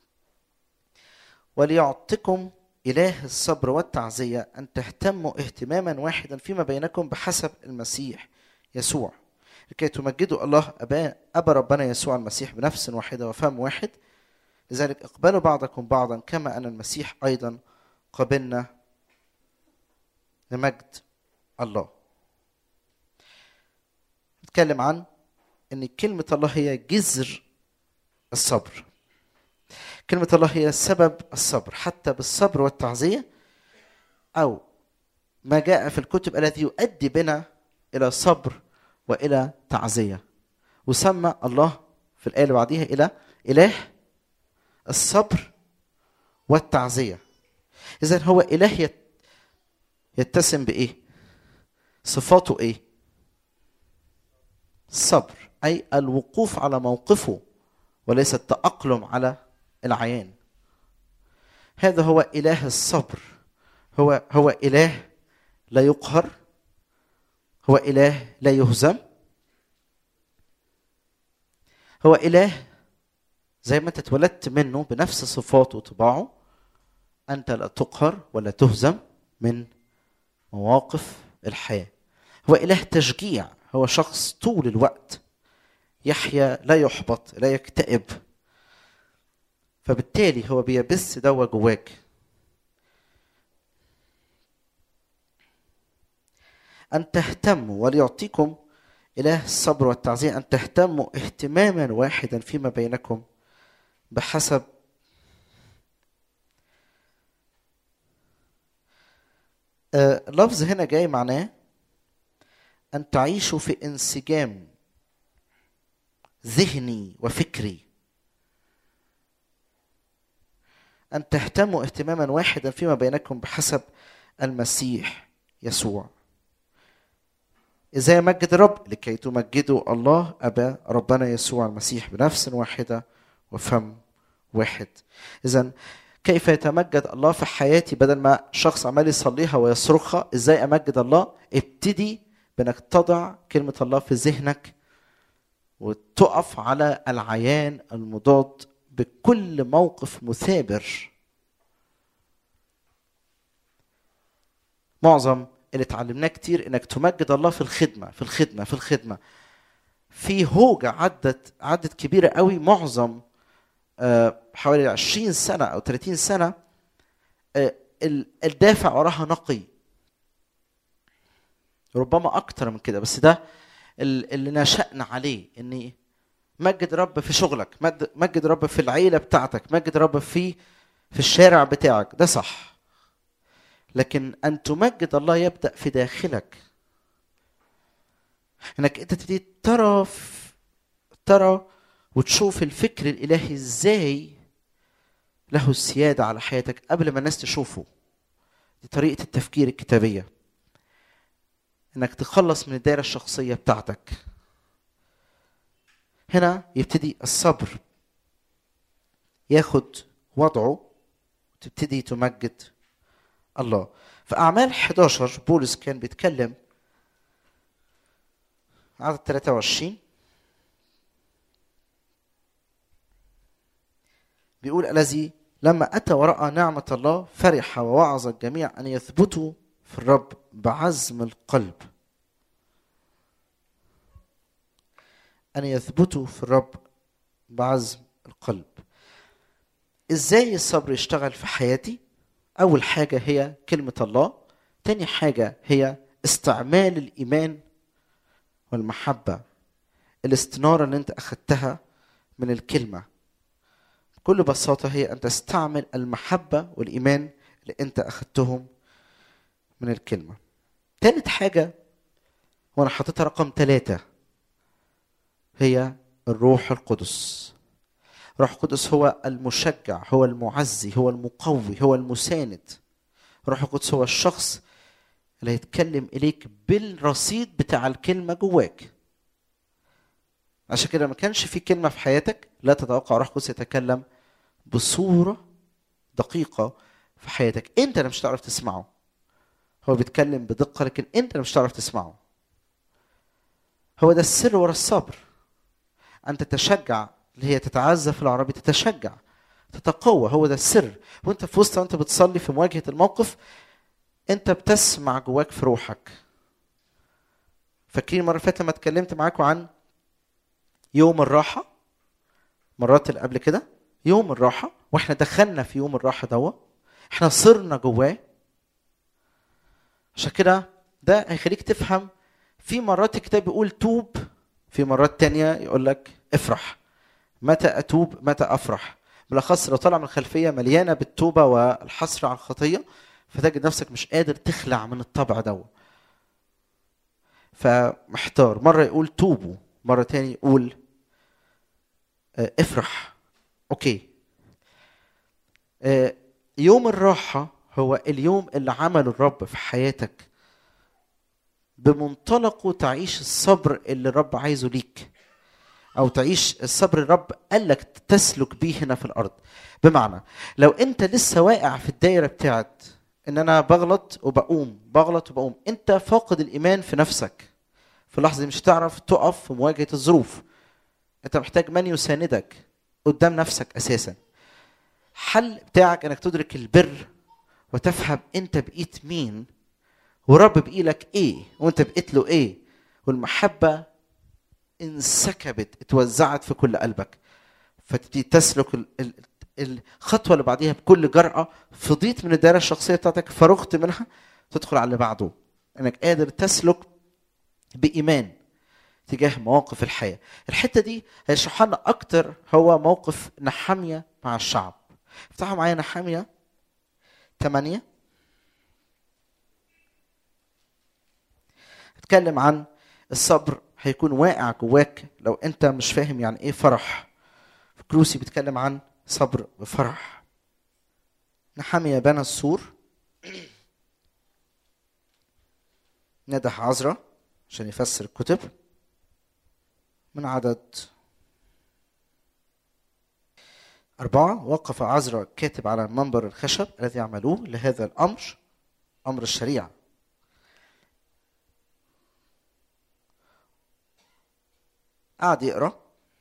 وليعطكم إله الصبر والتعزية أن تهتموا اهتماما واحدا فيما بينكم بحسب المسيح يسوع لكي تمجدوا الله أبا, أبا ربنا يسوع المسيح بنفس واحدة وفم واحد لذلك اقبلوا بعضكم بعضا كما أن المسيح أيضا قبلنا لمجد الله نتكلم عن ان كلمه الله هي جذر الصبر كلمه الله هي سبب الصبر حتى بالصبر والتعزيه او ما جاء في الكتب الذي يؤدي بنا الى صبر والى تعزيه وسمى الله في الايه اللي بعديها الى اله الصبر والتعزيه اذا هو اله يت- يتسم بايه صفاته ايه الصبر اي الوقوف على موقفه وليس التاقلم على العيان هذا هو اله الصبر هو هو اله لا يقهر هو اله لا يهزم هو اله زي ما انت اتولدت منه بنفس صفاته وطباعه انت لا تقهر ولا تهزم من مواقف الحياه هو اله تشجيع هو شخص طول الوقت يحيا لا يحبط لا يكتئب فبالتالي هو بيبث دوا جواك أن تهتموا وليعطيكم إله الصبر والتعزية أن تهتموا اهتماما واحدا فيما بينكم بحسب آه، لفظ هنا جاي معناه أن تعيشوا في انسجام ذهني وفكري أن تهتموا اهتماما واحدا فيما بينكم بحسب المسيح يسوع إذا يمجد الرب لكي تمجدوا الله أبا ربنا يسوع المسيح بنفس واحدة وفم واحد إذا كيف يتمجد الله في حياتي بدل ما شخص عمال يصليها ويصرخها ازاي امجد الله ابتدي بانك تضع كلمه الله في ذهنك وتقف على العيان المضاد بكل موقف مثابر معظم اللي اتعلمناه كتير انك تمجد الله في الخدمه في الخدمه في الخدمه في هوجه عدت عدت كبيره قوي معظم آه، حوالي 20 سنه او 30 سنه آه، ال- الدافع وراها نقي ربما اكتر من كده بس ده ال- اللي نشأنا عليه ان مجد رب في شغلك مد- مجد رب في العيله بتاعتك مجد رب في في الشارع بتاعك ده صح لكن ان تمجد الله يبدا في داخلك انك انت تبتدي ترى ف- ترى وتشوف الفكر الالهي ازاي له السياده على حياتك قبل ما الناس تشوفه دي طريقه التفكير الكتابيه انك تخلص من الدائره الشخصيه بتاعتك هنا يبتدي الصبر ياخد وضعه تبتدي تمجد الله في أعمال 11 بولس كان بيتكلم عدد 23 بيقول الذي لما أتى ورأى نعمة الله فرح ووعظ الجميع أن يثبتوا في الرب بعزم القلب أن يثبتوا في الرب بعزم القلب إزاي الصبر يشتغل في حياتي أول حاجة هي كلمة الله تاني حاجة هي استعمال الإيمان والمحبة الاستنارة اللي أنت أخدتها من الكلمة بكل بساطة هي أن تستعمل المحبة والإيمان اللي أنت أخدتهم من الكلمة تالت حاجة وأنا حاططها رقم ثلاثة هي الروح القدس الروح القدس هو المشجع هو المعزي هو المقوي هو المساند الروح القدس هو الشخص اللي هيتكلم إليك بالرصيد بتاع الكلمة جواك عشان كده ما كانش في كلمة في حياتك لا تتوقع الروح القدس يتكلم بصورة دقيقة في حياتك انت اللي مش هتعرف تسمعه هو بيتكلم بدقة لكن انت اللي مش هتعرف تسمعه هو ده السر ورا الصبر أن تتشجع اللي هي تتعزى في العربي تتشجع تتقوى هو ده السر وانت في وسط وانت بتصلي في مواجهة الموقف انت بتسمع جواك في روحك فاكرين المرة اللي فاتت لما اتكلمت معاكم عن يوم الراحة مرات اللي قبل كده يوم الراحة واحنا دخلنا في يوم الراحة دوا احنا صرنا جواه عشان كده ده هيخليك تفهم في مرات الكتاب بيقول توب في مرات تانية يقول لك افرح متى اتوب متى افرح بالاخص لو طالع من خلفيه مليانه بالتوبه والحسره على الخطيه فتجد نفسك مش قادر تخلع من الطبع ده فمحتار مره يقول توبوا مره تاني يقول آه، افرح اوكي آه، يوم الراحه هو اليوم اللي عمله الرب في حياتك بمنطلقه تعيش الصبر اللي الرب عايزه ليك او تعيش الصبر الرب قال لك تسلك بيه هنا في الارض بمعنى لو انت لسه واقع في الدايره بتاعت ان انا بغلط وبقوم بغلط وبقوم انت فاقد الايمان في نفسك في اللحظه دي مش هتعرف تقف في مواجهه الظروف انت محتاج من يساندك قدام نفسك اساسا حل بتاعك انك تدرك البر وتفهم انت بقيت مين ورب بقي لك ايه وانت بقيت له ايه والمحبه انسكبت اتوزعت في كل قلبك فتبتدي تسلك ال- ال- الخطوه اللي بعديها بكل جرأه فضيت من الدائره الشخصيه بتاعتك فرغت منها تدخل على اللي بعده انك قادر تسلك بايمان تجاه مواقف الحياه الحته دي هيشرحها لنا اكتر هو موقف نحاميه مع الشعب افتحوا معايا نحاميه 8 اتكلم عن الصبر هيكون واقع جواك لو انت مش فاهم يعني ايه فرح كروسي بيتكلم عن صبر وفرح نحمية بنى السور ندح عزرا عشان يفسر الكتب من عدد أربعة وقف عزرا كاتب على منبر الخشب الذي عملوه لهذا الأمر أمر الشريعة قعد يقرا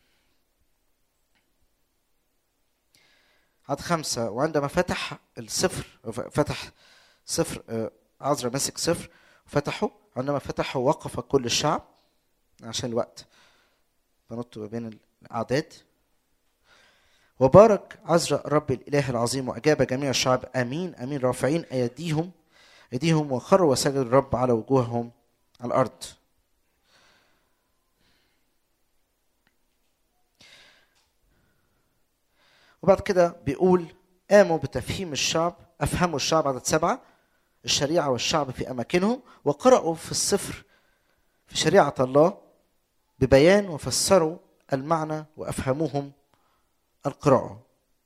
عدد خمسة وعندما فتح السفر فتح سفر آه، عزرا مسك سفر فتحه عندما فتحه وقف كل الشعب عشان الوقت بنط ما بين الأعداد وبارك عزرا الرب الإله العظيم وأجاب جميع الشعب آمين آمين رافعين أيديهم أيديهم وخروا وسجدوا الرب على وجوههم على الأرض وبعد كده بيقول قاموا بتفهيم الشعب أفهموا الشعب عدد سبعة الشريعة والشعب في أماكنهم وقرأوا في السفر في شريعة الله ببيان وفسروا المعنى وأفهموهم القراءة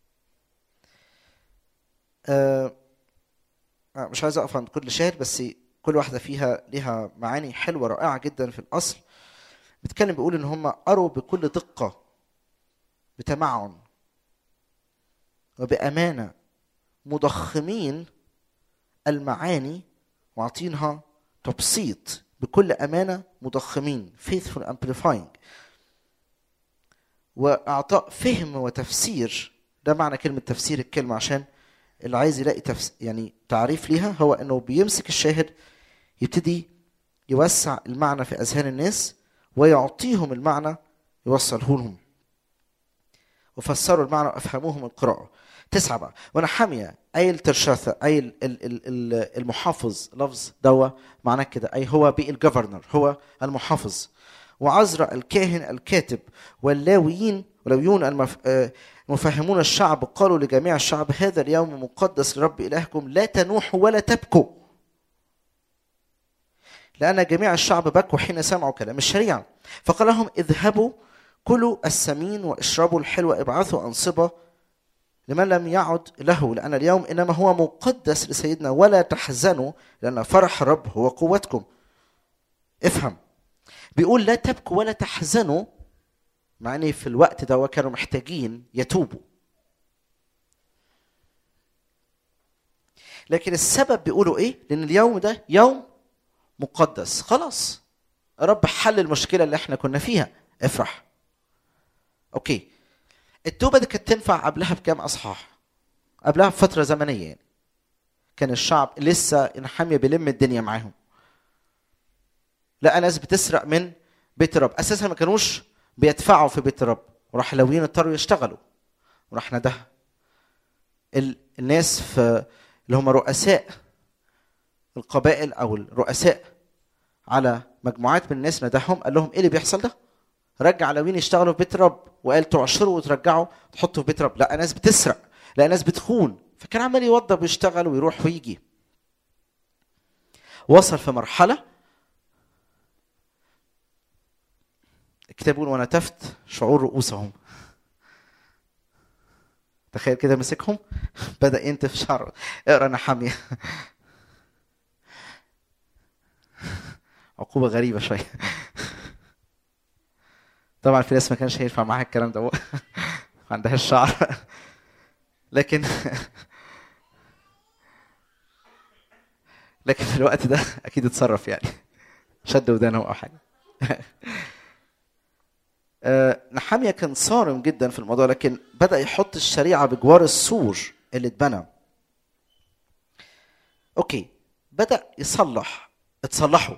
آه آه، مش عايز أقف عند كل شاهد بس كل واحدة فيها ليها معاني حلوة رائعة جدا في الأصل بيتكلم بيقول إن هم قروا بكل دقة بتمعن وبأمانة مضخمين المعاني وعاطينها تبسيط بكل أمانة مضخمين faithful amplifying وإعطاء فهم وتفسير ده معنى كلمة تفسير الكلمة عشان اللي عايز يلاقي تفس يعني تعريف ليها هو إنه بيمسك الشاهد يبتدي يوسع المعنى في أذهان الناس ويعطيهم المعنى يوصله لهم وفسروا المعنى وافهموهم القراءه تسعه بقى ونحمية اي الترشاثة اي ال- ال- ال- ال- المحافظ لفظ دوا معناه كده اي هو بي الجفرنر هو المحافظ وعزرا الكاهن الكاتب واللاويين ولويون المف... آه، مفهمون الشعب قالوا لجميع الشعب هذا اليوم مقدس لرب إلهكم لا تنوحوا ولا تبكوا لأن جميع الشعب بكوا حين سمعوا كلام الشريعة فقال لهم اذهبوا كلوا السمين واشربوا الحلو ابعثوا أنصبة لمن لم يعد له لأن اليوم إنما هو مقدس لسيدنا ولا تحزنوا لأن فرح الرب هو قوتكم افهم بيقول لا تبكوا ولا تحزنوا مع ان في الوقت ده كانوا محتاجين يتوبوا لكن السبب بيقولوا ايه لان اليوم ده يوم مقدس خلاص رب حل المشكله اللي احنا كنا فيها افرح اوكي التوبه دي كانت تنفع قبلها بكام اصحاح قبلها بفتره زمنيه يعني كان الشعب لسه نحاميه بيلم الدنيا معاهم لقى ناس بتسرق من بيت الرب اساسا ما كانوش بيدفعوا في بيت الرب وراح لاويين اضطروا يشتغلوا وراح ندها ال- الناس في اللي هم رؤساء القبائل او الرؤساء على مجموعات من الناس ندههم قال لهم ايه اللي بيحصل ده؟ رجع لاويين يشتغلوا في بيت الرب وقال تعشروا وترجعوا تحطوا في بيت الرب لا ناس بتسرق لا ناس بتخون فكان عمال يوضب ويشتغل ويروح ويجي وصل في مرحله الكتاب بيقول ونتفت شعور رؤوسهم تخيل كده مسكهم بدا ينتف شعره اقرا نحاميه عقوبه غريبه شويه طبعا في ناس ما كانش هينفع معاها الكلام ده ما عندهاش شعر لكن لكن في الوقت ده اكيد اتصرف يعني شد ودانه او حاجه آه، نحامية كان صارم جدا في الموضوع لكن بدأ يحط الشريعة بجوار السور اللي اتبنى اوكي بدأ يصلح اتصلحوا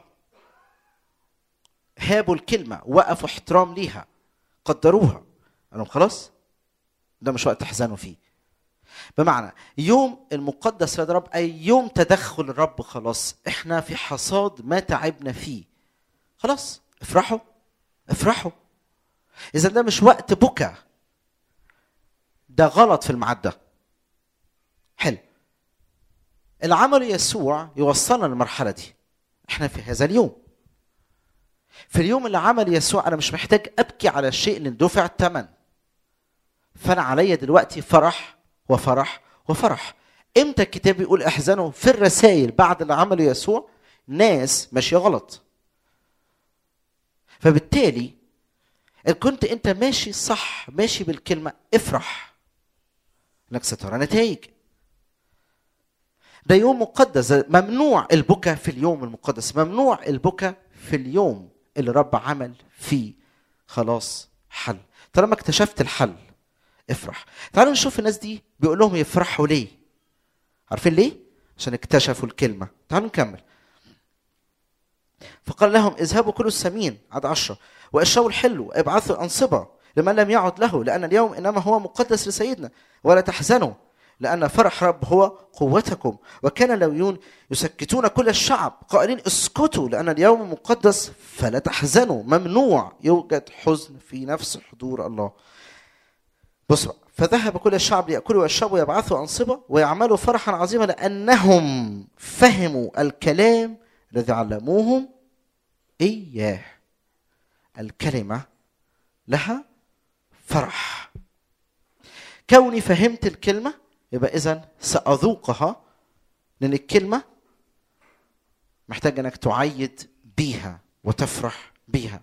هابوا الكلمة وقفوا احترام ليها قدروها قال لهم خلاص ده مش وقت تحزنوا فيه بمعنى يوم المقدس لدى الرب اي يوم تدخل الرب خلاص احنا في حصاد ما تعبنا فيه خلاص افرحوا افرحوا اذا ده مش وقت بكى ده غلط في الميعاد ده حلو العمل يسوع يوصلنا للمرحله دي احنا في هذا اليوم في اليوم اللي عمل يسوع انا مش محتاج ابكي على الشيء اللي اندفع الثمن فانا عليا دلوقتي فرح وفرح وفرح امتى الكتاب بيقول احزنوا في الرسائل بعد اللي عمله يسوع ناس ماشيه غلط فبالتالي ان كنت انت ماشي صح ماشي بالكلمه افرح انك سترى نتائج ده يوم مقدس ممنوع البكاء في اليوم المقدس ممنوع البكاء في اليوم اللي رب عمل فيه خلاص حل طالما اكتشفت الحل افرح تعالوا نشوف الناس دي بيقول لهم يفرحوا ليه عارفين ليه عشان اكتشفوا الكلمه تعالوا نكمل فقال لهم اذهبوا كلوا السمين عد عشرة واشربوا الحلو وابعثوا أنصبة لمن لم يعد له لأن اليوم إنما هو مقدس لسيدنا ولا تحزنوا لأن فرح رب هو قوتكم وكان اللويون يسكتون كل الشعب قائلين اسكتوا لأن اليوم مقدس فلا تحزنوا ممنوع يوجد حزن في نفس حضور الله بص بقى فذهب كل الشعب ليأكلوا ويشربوا ويبعثوا أنصبة ويعملوا فرحا عظيما لأنهم فهموا الكلام الذي علموهم إياه الكلمة لها فرح كوني فهمت الكلمة يبقى إذا سأذوقها لأن الكلمة محتاج إنك تعيد بيها وتفرح بيها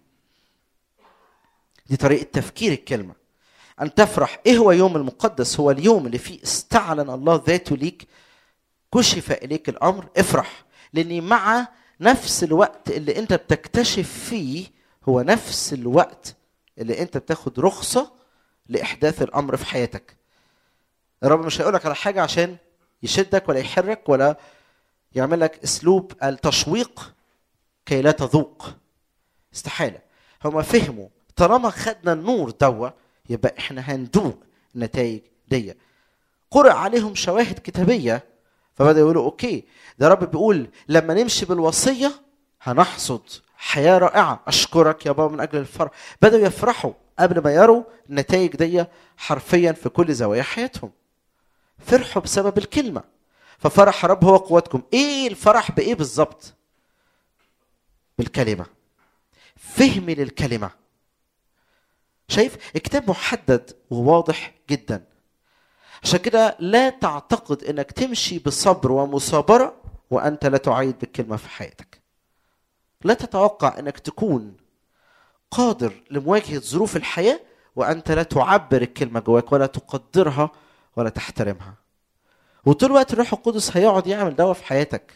دي طريقة تفكير الكلمة أن تفرح إيه هو يوم المقدس هو اليوم اللي فيه استعلن الله ذاته ليك كشف إليك الأمر افرح لأن مع نفس الوقت اللي أنت بتكتشف فيه هو نفس الوقت اللي أنت بتاخد رخصة لإحداث الأمر في حياتك الرب مش هيقولك على حاجة عشان يشدك ولا يحرك ولا يعمل لك أسلوب التشويق كي لا تذوق استحالة هما فهموا طالما خدنا النور دوا يبقى احنا هندوق النتائج دي قرأ عليهم شواهد كتابية فبدأوا يقولوا اوكي ده رب بيقول لما نمشي بالوصية هنحصد حياة رائعة أشكرك يا بابا من أجل الفرح بدأوا يفرحوا قبل ما يروا النتائج دي حرفيا في كل زوايا حياتهم فرحوا بسبب الكلمة ففرح رب هو قوتكم ايه الفرح بايه بالظبط بالكلمة فهمي للكلمة شايف الكتاب محدد وواضح جدا عشان كده لا تعتقد انك تمشي بصبر ومصابرة وانت لا تعيد بالكلمة في حياتك لا تتوقع انك تكون قادر لمواجهة ظروف الحياة وانت لا تعبر الكلمة جواك ولا تقدرها ولا تحترمها وطول الوقت الروح القدس هيقعد يعمل دوا في حياتك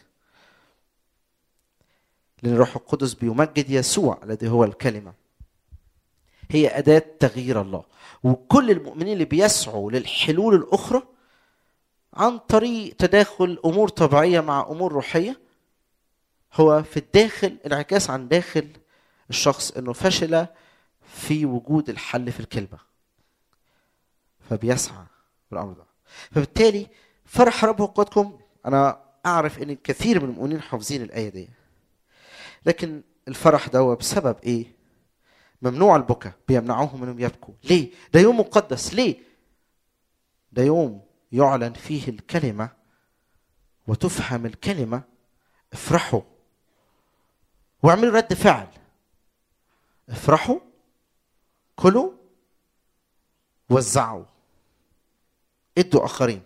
لان الروح القدس بيمجد يسوع الذي هو الكلمه هي أداة تغيير الله وكل المؤمنين اللي بيسعوا للحلول الأخرى عن طريق تداخل أمور طبيعية مع أمور روحية هو في الداخل انعكاس عن داخل الشخص انه فشل في وجود الحل في الكلمه فبيسعى بالامر ده فبالتالي فرح رب قوتكم انا اعرف ان كثير من المؤمنين حافظين الايه دي لكن الفرح ده بسبب ايه ممنوع البكاء بيمنعوهم انهم يبكوا ليه ده يوم مقدس ليه ده يوم يعلن فيه الكلمه وتفهم الكلمه افرحوا واعملوا رد فعل افرحوا كلوا وزعوا ادوا اخرين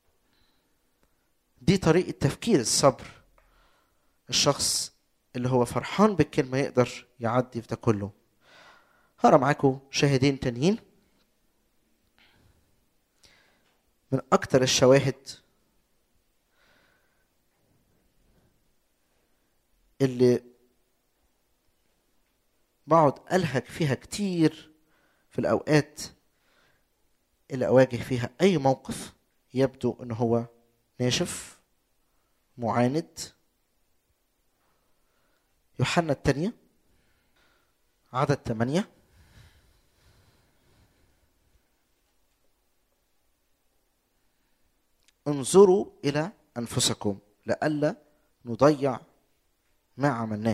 دي طريقه تفكير الصبر الشخص اللي هو فرحان بالكلمه يقدر يعدي في ده كله هقرا معاكم شاهدين تانيين من اكتر الشواهد اللي بقعد الهج فيها كتير في الاوقات اللي اواجه فيها اي موقف يبدو ان هو ناشف معاند يوحنا الثانية عدد ثمانية انظروا إلى أنفسكم لئلا نضيع ما عملناه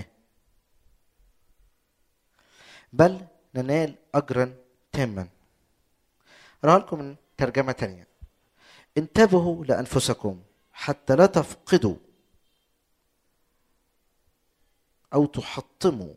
بل ننال أجرا تاما أقرأ لكم من ترجمة تانية انتبهوا لأنفسكم حتى لا تفقدوا أو تحطموا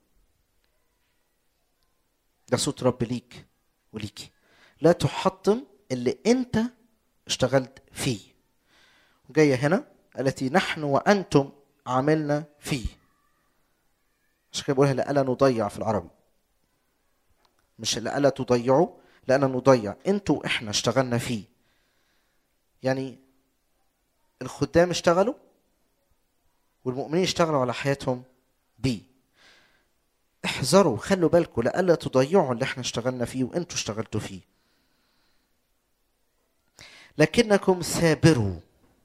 ده صوت رب ليك وليكي لا تحطم اللي انت اشتغلت فيه جاية هنا التي نحن وأنتم عملنا فيه عشان كده بقولها لألا نضيع في العربي مش لألا تضيعوا لألا نضيع انتوا واحنا اشتغلنا فيه يعني الخدام اشتغلوا والمؤمنين اشتغلوا على حياتهم بيه احذروا خلوا بالكم لألا تضيعوا اللي احنا اشتغلنا فيه وانتوا اشتغلتوا فيه لكنكم ثابروا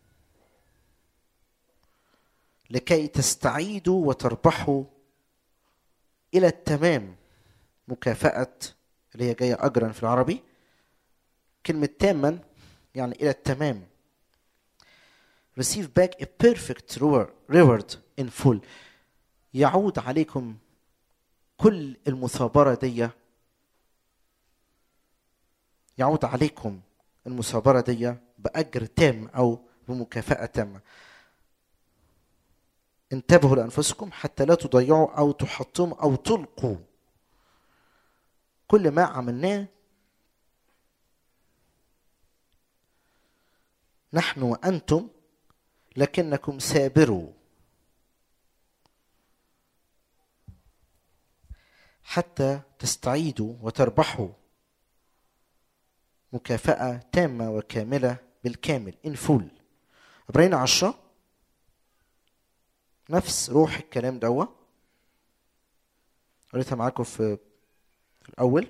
لكي تستعيدوا وتربحوا إلى التمام مكافأة اللي هي جاية أجرا في العربي كلمة تاما يعني إلى التمام receive back a perfect reward in full يعود عليكم كل المثابرة دي يعود عليكم المثابرة دي بأجر تام أو بمكافأة تامة انتبهوا لأنفسكم حتى لا تضيعوا أو تحطموا أو تلقوا كل ما عملناه نحن وأنتم لكنكم سابروا حتى تستعيدوا وتربحوا مكافأة تامة وكاملة بالكامل in full عبرين عشرة نفس روح الكلام دوا قريتها معاكم في في الأول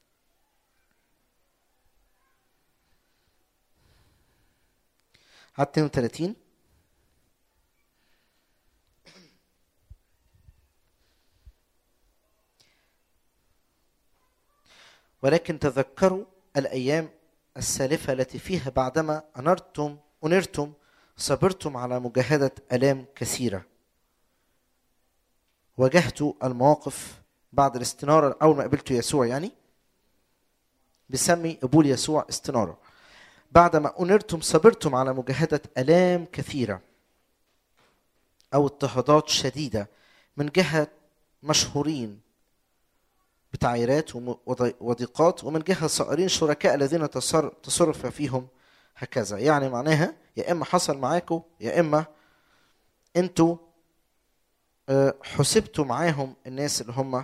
عدد 32 ولكن تذكروا الأيام السالفة التي فيها بعدما أنرتم أنرتم صبرتم على مجاهدة آلام كثيرة واجهتوا المواقف بعد الاستنارة أول ما قابلتوا يسوع يعني بسمي قبول يسوع استنارة بعدما أنرتم صبرتم على مجاهدة آلام كثيرة أو اضطهادات شديدة من جهة مشهورين بتعييرات وضيقات ومن جهة صائرين شركاء الذين تصر تصرف فيهم هكذا يعني معناها يا إما حصل معاكم يا إما أنتوا حسبتوا معاهم الناس اللي هم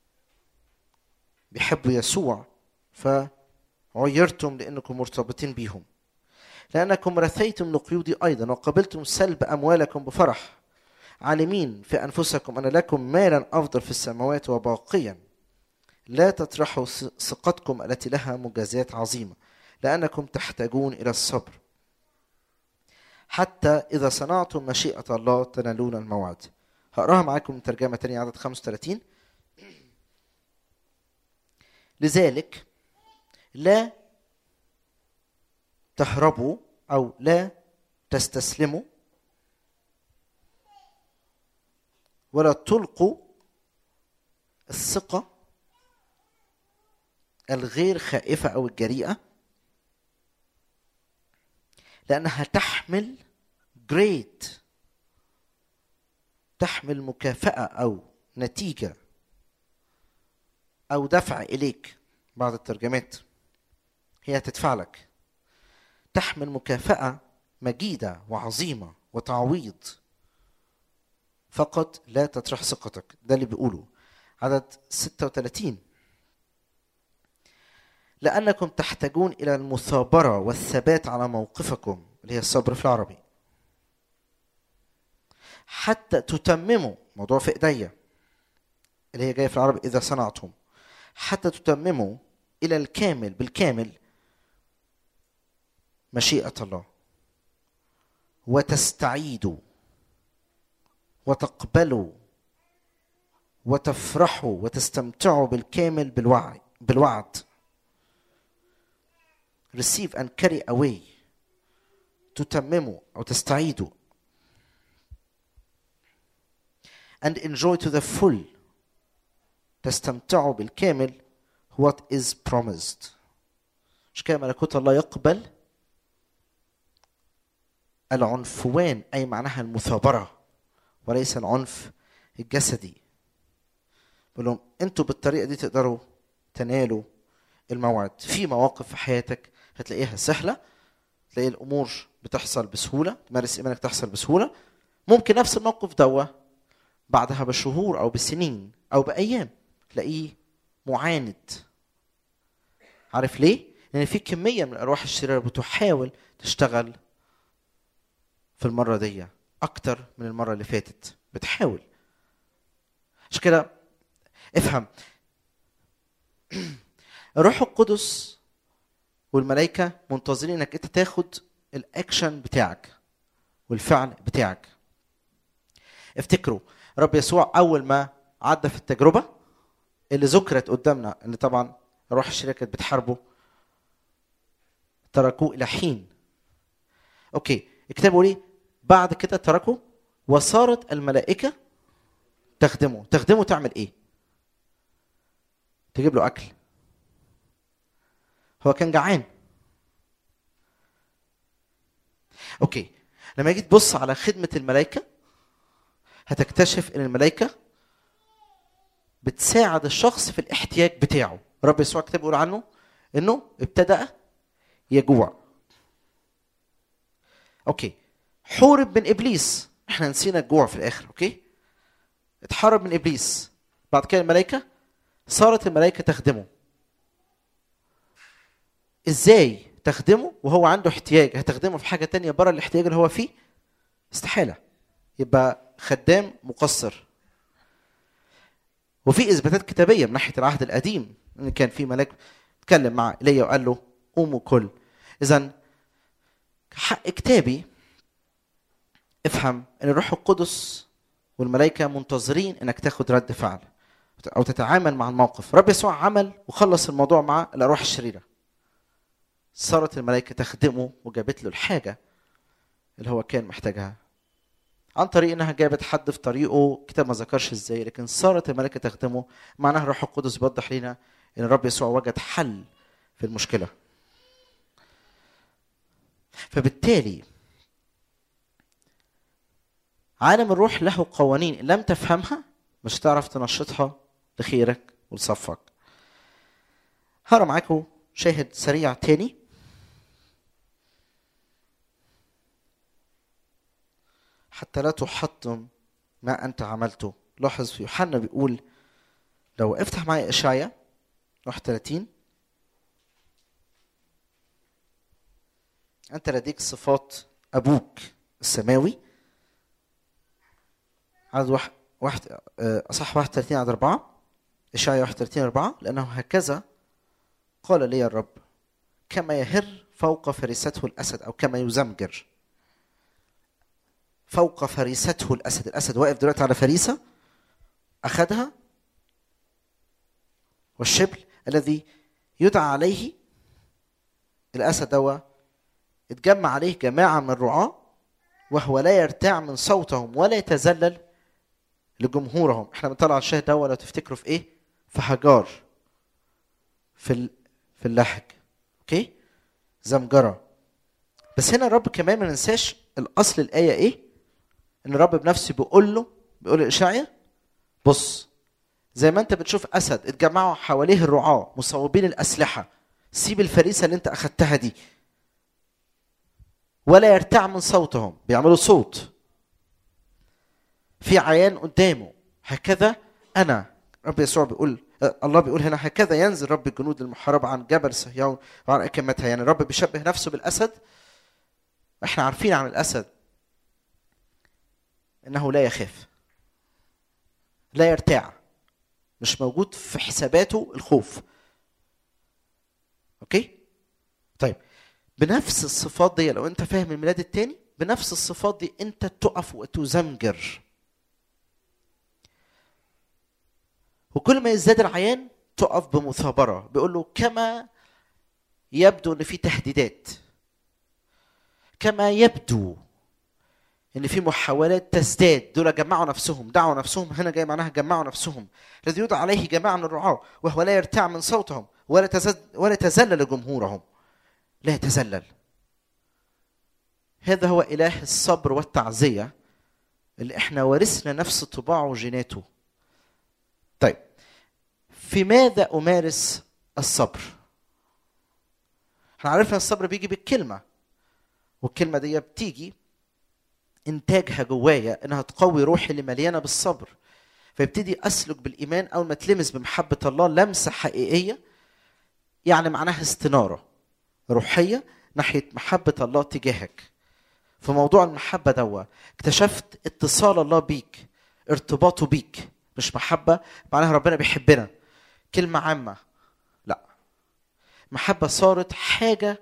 بيحبوا يسوع فعيرتم لأنكم مرتبطين بيهم لأنكم رثيتم لقيودي أيضا وقبلتم سلب أموالكم بفرح عالمين في أنفسكم أن لكم مالا أفضل في السماوات وباقيا لا تطرحوا ثقتكم التي لها مجازات عظيمة لأنكم تحتاجون إلى الصبر حتى إذا صنعتم مشيئة الله تنالون الموعد هقراها معاكم من ترجمة تانية عدد 35 لذلك لا تهربوا أو لا تستسلموا ولا تلقوا الثقة الغير خائفة أو الجريئة لأنها تحمل جريد تحمل مكافأة أو نتيجة أو دفع إليك بعض الترجمات هي تدفع لك تحمل مكافأة مجيدة وعظيمة وتعويض فقط لا تطرح ثقتك ده اللي بيقوله عدد 36 لأنكم تحتاجون إلى المثابرة والثبات على موقفكم اللي هي الصبر في العربي حتى تتمموا موضوع في ايديا اللي هي جايه في العربي اذا صنعتم حتى تتمموا الى الكامل بالكامل مشيئه الله وتستعيدوا وتقبلوا وتفرحوا وتستمتعوا بالكامل بالوعي بالوعد receive and carry away تتمموا او تستعيدوا and enjoy to the full تستمتعوا بالكامل what is promised مش كده ملكوت الله يقبل العنفوان اي معناها المثابره وليس العنف الجسدي بقول لهم انتوا بالطريقه دي تقدروا تنالوا الموعد في مواقف في حياتك هتلاقيها سهله تلاقي الامور بتحصل بسهوله تمارس ايمانك تحصل بسهوله ممكن نفس الموقف دوا بعدها بشهور او بسنين او بايام تلاقيه معاند عارف ليه لان في كميه من الارواح الشريره بتحاول تشتغل في المره دي اكتر من المره اللي فاتت بتحاول عشان كده افهم الروح القدس والملائكه منتظرين انك انت تاخد الاكشن بتاعك والفعل بتاعك افتكروا رب يسوع اول ما عدى في التجربه اللي ذكرت قدامنا ان طبعا روح الشريره كانت بتحاربه تركوه الى حين اوكي اكتبوا لي بعد كده تركوا وصارت الملائكه تخدمه تخدمه تعمل ايه تجيب له اكل هو كان جعان اوكي لما جيت تبص على خدمه الملائكه هتكتشف ان الملائكه بتساعد الشخص في الاحتياج بتاعه رب يسوع كتاب بيقول عنه انه ابتدأ يجوع اوكي حورب من ابليس احنا نسينا الجوع في الاخر اوكي اتحارب من ابليس بعد كده الملائكه صارت الملائكه تخدمه ازاي تخدمه وهو عنده احتياج هتخدمه في حاجه تانية بره الاحتياج اللي هو فيه استحاله يبقى خدام مقصر وفي اثباتات كتابيه من ناحيه العهد القديم ان كان في ملاك اتكلم مع ايليا وقال له قوم وكل اذا حق كتابي افهم ان الروح القدس والملائكه منتظرين انك تاخد رد فعل او تتعامل مع الموقف رب يسوع عمل وخلص الموضوع مع الارواح الشريره صارت الملائكه تخدمه وجابت له الحاجه اللي هو كان محتاجها عن طريق انها جابت حد في طريقه كتاب ما ذكرش ازاي لكن صارت الملائكه تخدمه معناها الروح القدس بيوضح لنا ان الرب يسوع وجد حل في المشكله فبالتالي عالم الروح له قوانين إن لم تفهمها مش هتعرف تنشطها لخيرك ولصفك هقرا معاكم شاهد سريع تاني حتى لا تحطم ما انت عملته لاحظ في يوحنا بيقول لو افتح معي اشعيا 31 انت لديك صفات ابوك السماوي عدد واحد واحد آه، اصح 31 عدد 4 اشعيا 31 4 لانه هكذا قال لي الرب كما يهر فوق فريسته الاسد او كما يزمجر فوق فريسته الاسد الاسد واقف دلوقتي على فريسه اخذها والشبل الذي يدعى عليه الاسد دوا اتجمع عليه جماعه من الرعاه وهو لا يرتاع من صوتهم ولا يتذلل لجمهورهم احنا بنطلع الشاهد ده لو تفتكروا في ايه في هجار في ال... في اللهج اوكي زمجرة بس هنا الرب كمان ما ننساش الاصل الايه ايه ان الرب بنفسه بيقول له بيقول لاشعيا بص زي ما انت بتشوف اسد اتجمعوا حواليه الرعاة مصوبين الاسلحه سيب الفريسه اللي انت اخدتها دي ولا يرتع من صوتهم بيعملوا صوت في عيان قدامه هكذا انا رب يسوع بيقول آه، الله بيقول هنا هكذا ينزل رب الجنود المحاربة عن جبل صهيون وعن أكمتها يعني الرب بيشبه نفسه بالأسد احنا عارفين عن الأسد إنه لا يخاف لا يرتاع مش موجود في حساباته الخوف اوكي طيب بنفس الصفات دي لو انت فاهم الميلاد التاني بنفس الصفات دي انت تقف وتزمجر وكل ما يزداد العيان تقف بمثابره بيقول له كما يبدو ان في تهديدات كما يبدو ان في محاولات تزداد دول جمعوا نفسهم دعوا نفسهم هنا جاي معناها جمعوا نفسهم الذي يدعى عليه جماعه من الرعاة وهو لا يرتاع من صوتهم ولا تزد ولا تذلل جمهورهم لا يتذلل هذا هو اله الصبر والتعزيه اللي احنا ورثنا نفس طباعه وجيناته طيب في ماذا امارس الصبر احنا عرفنا الصبر بيجي بالكلمه والكلمه دي بتيجي انتاجها جوايا انها تقوي روحي اللي مليانه بالصبر فيبتدي اسلك بالايمان اول ما تلمس بمحبه الله لمسه حقيقيه يعني معناها استناره روحيه ناحيه محبه الله تجاهك في موضوع المحبه دوا اكتشفت اتصال الله بيك ارتباطه بيك مش محبه معناها ربنا بيحبنا كلمه عامه لا محبه صارت حاجه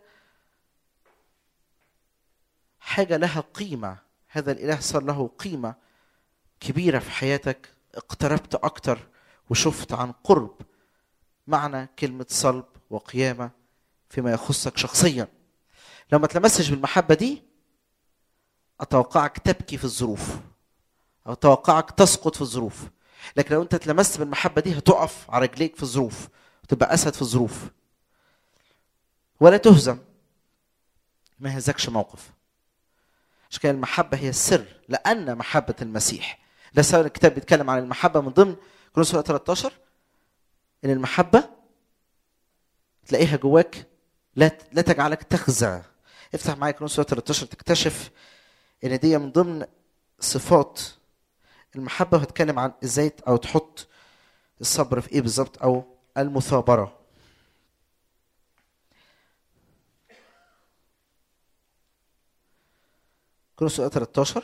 حاجه لها قيمه هذا الاله صار له قيمه كبيره في حياتك اقتربت اكتر وشفت عن قرب معنى كلمه صلب وقيامه فيما يخصك شخصيا لو ما تلمسش بالمحبه دي اتوقعك تبكي في الظروف او اتوقعك تسقط في الظروف لكن لو انت اتلمست بالمحبه دي هتقف على رجليك في الظروف وتبقى اسد في الظروف ولا تهزم ما يهزكش موقف عشان كده المحبة هي السر لأن محبة المسيح ده سبب الكتاب بيتكلم عن المحبة من ضمن كورنثوس 13 إن المحبة تلاقيها جواك لا لا تجعلك تخزى افتح معايا كورنثوس 13 تكتشف إن دي من ضمن صفات المحبة وهتكلم عن ازاي أو تحط الصبر في ايه بالظبط أو المثابرة كورنثوس 13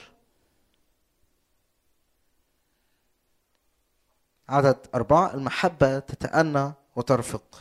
عدد أربعة المحبة تتأنى وترفق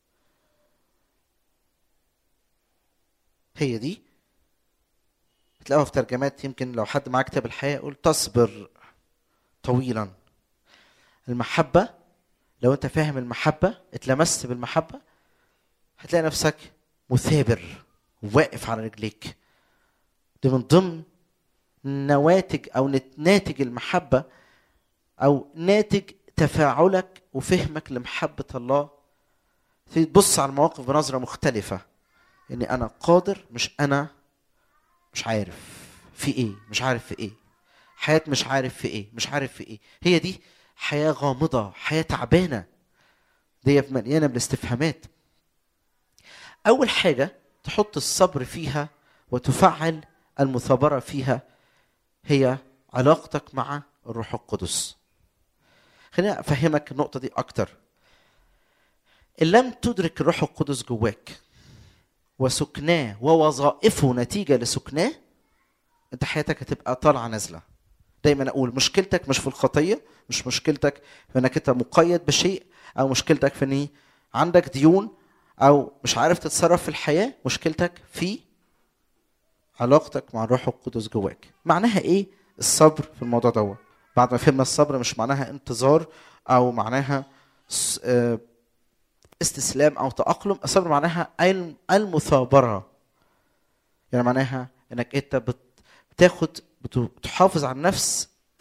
هي دي تلاقوها في ترجمات يمكن لو حد معاه كتاب الحياة يقول تصبر طويلا المحبة لو انت فاهم المحبة اتلمست بالمحبة هتلاقي نفسك مثابر واقف على رجليك دي من ضمن نواتج او نت- ناتج المحبه او ناتج تفاعلك وفهمك لمحبه الله تبتدي تبص على المواقف بنظره مختلفه اني انا قادر مش انا مش عارف في ايه مش عارف في ايه حياه مش عارف في ايه مش عارف في ايه هي دي حياه غامضه حياه تعبانه دي مليانه بالاستفهامات اول حاجه تحط الصبر فيها وتفعل المثابره فيها هي علاقتك مع الروح القدس خليني افهمك النقطه دي اكتر ان لم تدرك الروح القدس جواك وسكناه ووظائفه نتيجه لسكناه انت حياتك هتبقى طالعه نازله دايما اقول مشكلتك مش في الخطيه مش مشكلتك في انك انت مقيد بشيء او مشكلتك في ان عندك ديون او مش عارف تتصرف في الحياه مشكلتك في علاقتك مع الروح القدس جواك معناها ايه الصبر في الموضوع دوت بعد ما فهمنا الصبر مش معناها انتظار او معناها س- آه، استسلام او تاقلم الصبر معناها الم- المثابره يعني معناها انك انت بت- بتاخد بت- بتحافظ على نفس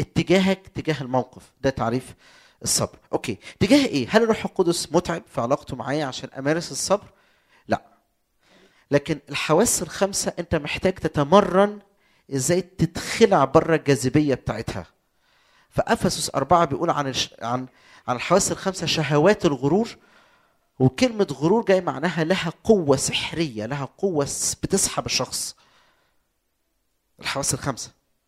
اتجاهك تجاه الموقف ده تعريف الصبر اوكي تجاه ايه هل الروح القدس متعب في علاقته معايا عشان امارس الصبر لا لكن الحواس الخمسه انت محتاج تتمرن ازاي تتخلع بره الجاذبيه بتاعتها فافسس أربعة بيقول عن الش... عن عن الحواس الخمسه شهوات الغرور وكلمة غرور جاي معناها لها قوة سحرية لها قوة س- بتسحب الشخص الحواس الخمسة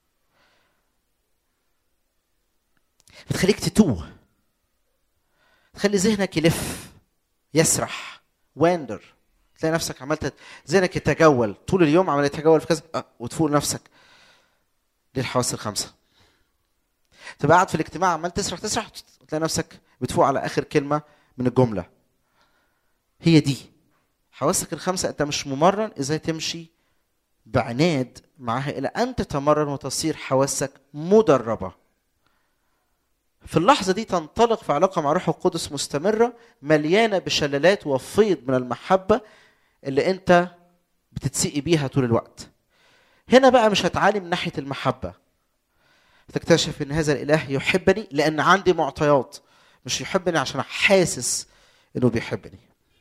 بتخليك تتوه تخلي ذهنك يلف يسرح واندر تلاقي نفسك عملت ذهنك يتجول طول اليوم عمال يتجول في كذا أه وتفوق نفسك دي الحواس الخمسة تبقى قاعد في الاجتماع عمال تسرح تسرح تلاقي نفسك بتفوق على آخر كلمة من الجملة هي دي حواسك الخمسة أنت مش ممرن إزاي تمشي بعناد معها إلى أن تتمرن وتصير حواسك مدربة في اللحظة دي تنطلق في علاقة مع روح القدس مستمرة مليانة بشلالات وفيض من المحبة اللي أنت بتتسقي بيها طول الوقت هنا بقى مش هتعالي من ناحية المحبة تكتشف ان هذا الاله يحبني لان عندي معطيات مش يحبني عشان حاسس انه بيحبني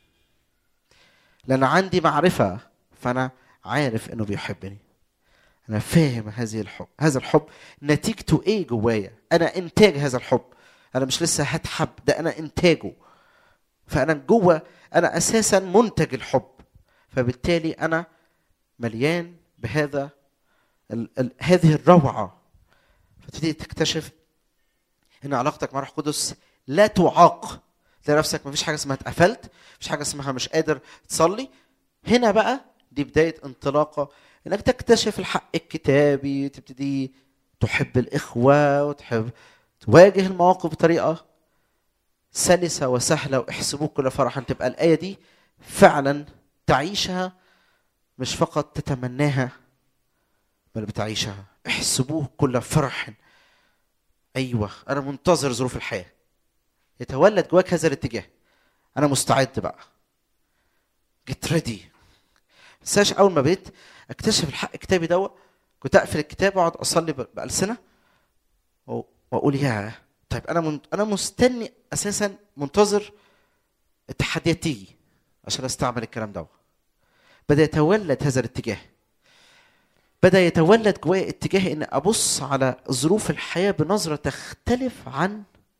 لان عندي معرفه فانا عارف انه بيحبني انا فاهم هذه الحب هذا الحب نتيجته ايه جوايا انا انتاج هذا الحب انا مش لسه هتحب ده انا انتاجه فانا جوه انا اساسا منتج الحب فبالتالي انا مليان بهذا ال ال هذه الروعه فتبتدي تكتشف ان علاقتك مع روح القدس لا تعاق تلاقي نفسك مفيش حاجه اسمها اتقفلت مفيش حاجه اسمها مش قادر تصلي هنا بقى دي بدايه انطلاقه انك تكتشف الحق الكتابي تبتدي تحب الاخوه وتحب تواجه المواقف بطريقه سلسه وسهله واحسبوه كل فرحا تبقى الايه دي فعلا تعيشها مش فقط تتمناها بل بتعيشها احسبوه كل فرح ايوه انا منتظر ظروف الحياه يتولد جواك هذا الاتجاه انا مستعد بقى جيت ريدي بس اول ما بقيت اكتشف الحق الكتابي دوت كنت اقفل الكتاب واقعد اصلي ب- بالسنه و- واقول يا طيب انا من... انا مستني اساسا منتظر التحديات تيجي عشان استعمل الكلام دوت بدا يتولد هذا الاتجاه بدا يتولد جوايا اتجاه ان ابص على ظروف الحياه بنظره تختلف عن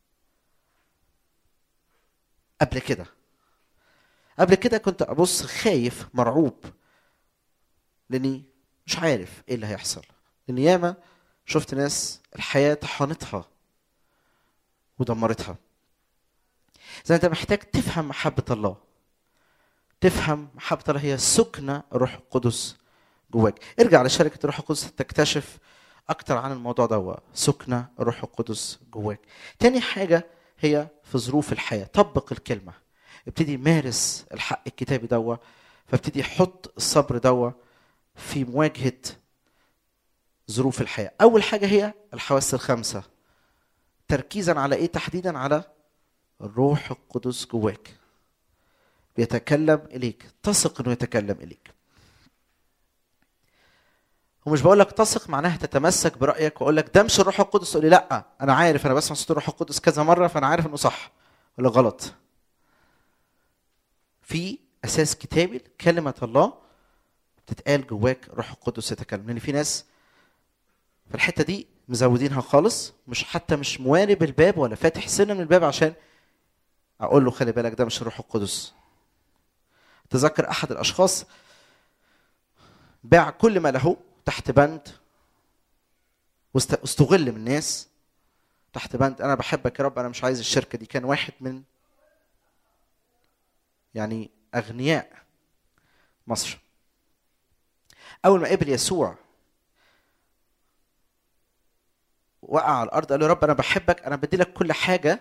قبل كده قبل كده كنت ابص خايف مرعوب لاني مش عارف ايه اللي هيحصل لان ياما شفت ناس الحياه طحنتها ودمرتها زي انت محتاج تفهم محبه الله تفهم محبه الله هي سكنه الروح القدس جواك ارجع لشركه الروح القدس تكتشف اكتر عن الموضوع ده سكنه الروح القدس جواك تاني حاجه هي في ظروف الحياه طبق الكلمه ابتدي مارس الحق الكتابي دوا فابتدي حط الصبر دوا في مواجهه ظروف الحياه اول حاجه هي الحواس الخمسه تركيزا على ايه تحديدا على الروح القدس جواك بيتكلم اليك تثق انه يتكلم اليك ومش بقول لك تثق معناها تتمسك برايك واقول لك ده مش الروح القدس تقول لي لا انا عارف انا بسمع صوت الروح القدس كذا مره فانا عارف انه صح ولا غلط في اساس كتابي كلمه الله بتتقال جواك روح القدس يتكلم لان في ناس في الحته دي مزودينها خالص مش حتى مش موارب الباب ولا فاتح سنه من الباب عشان اقول له خلي بالك ده مش الروح القدس تذكر احد الاشخاص باع كل ما له تحت بند واست- واستغل من الناس تحت بند انا بحبك يا رب انا مش عايز الشركه دي كان واحد من يعني اغنياء مصر اول ما قبل يسوع وقع على الارض قال له يا رب انا بحبك انا بدي لك كل حاجه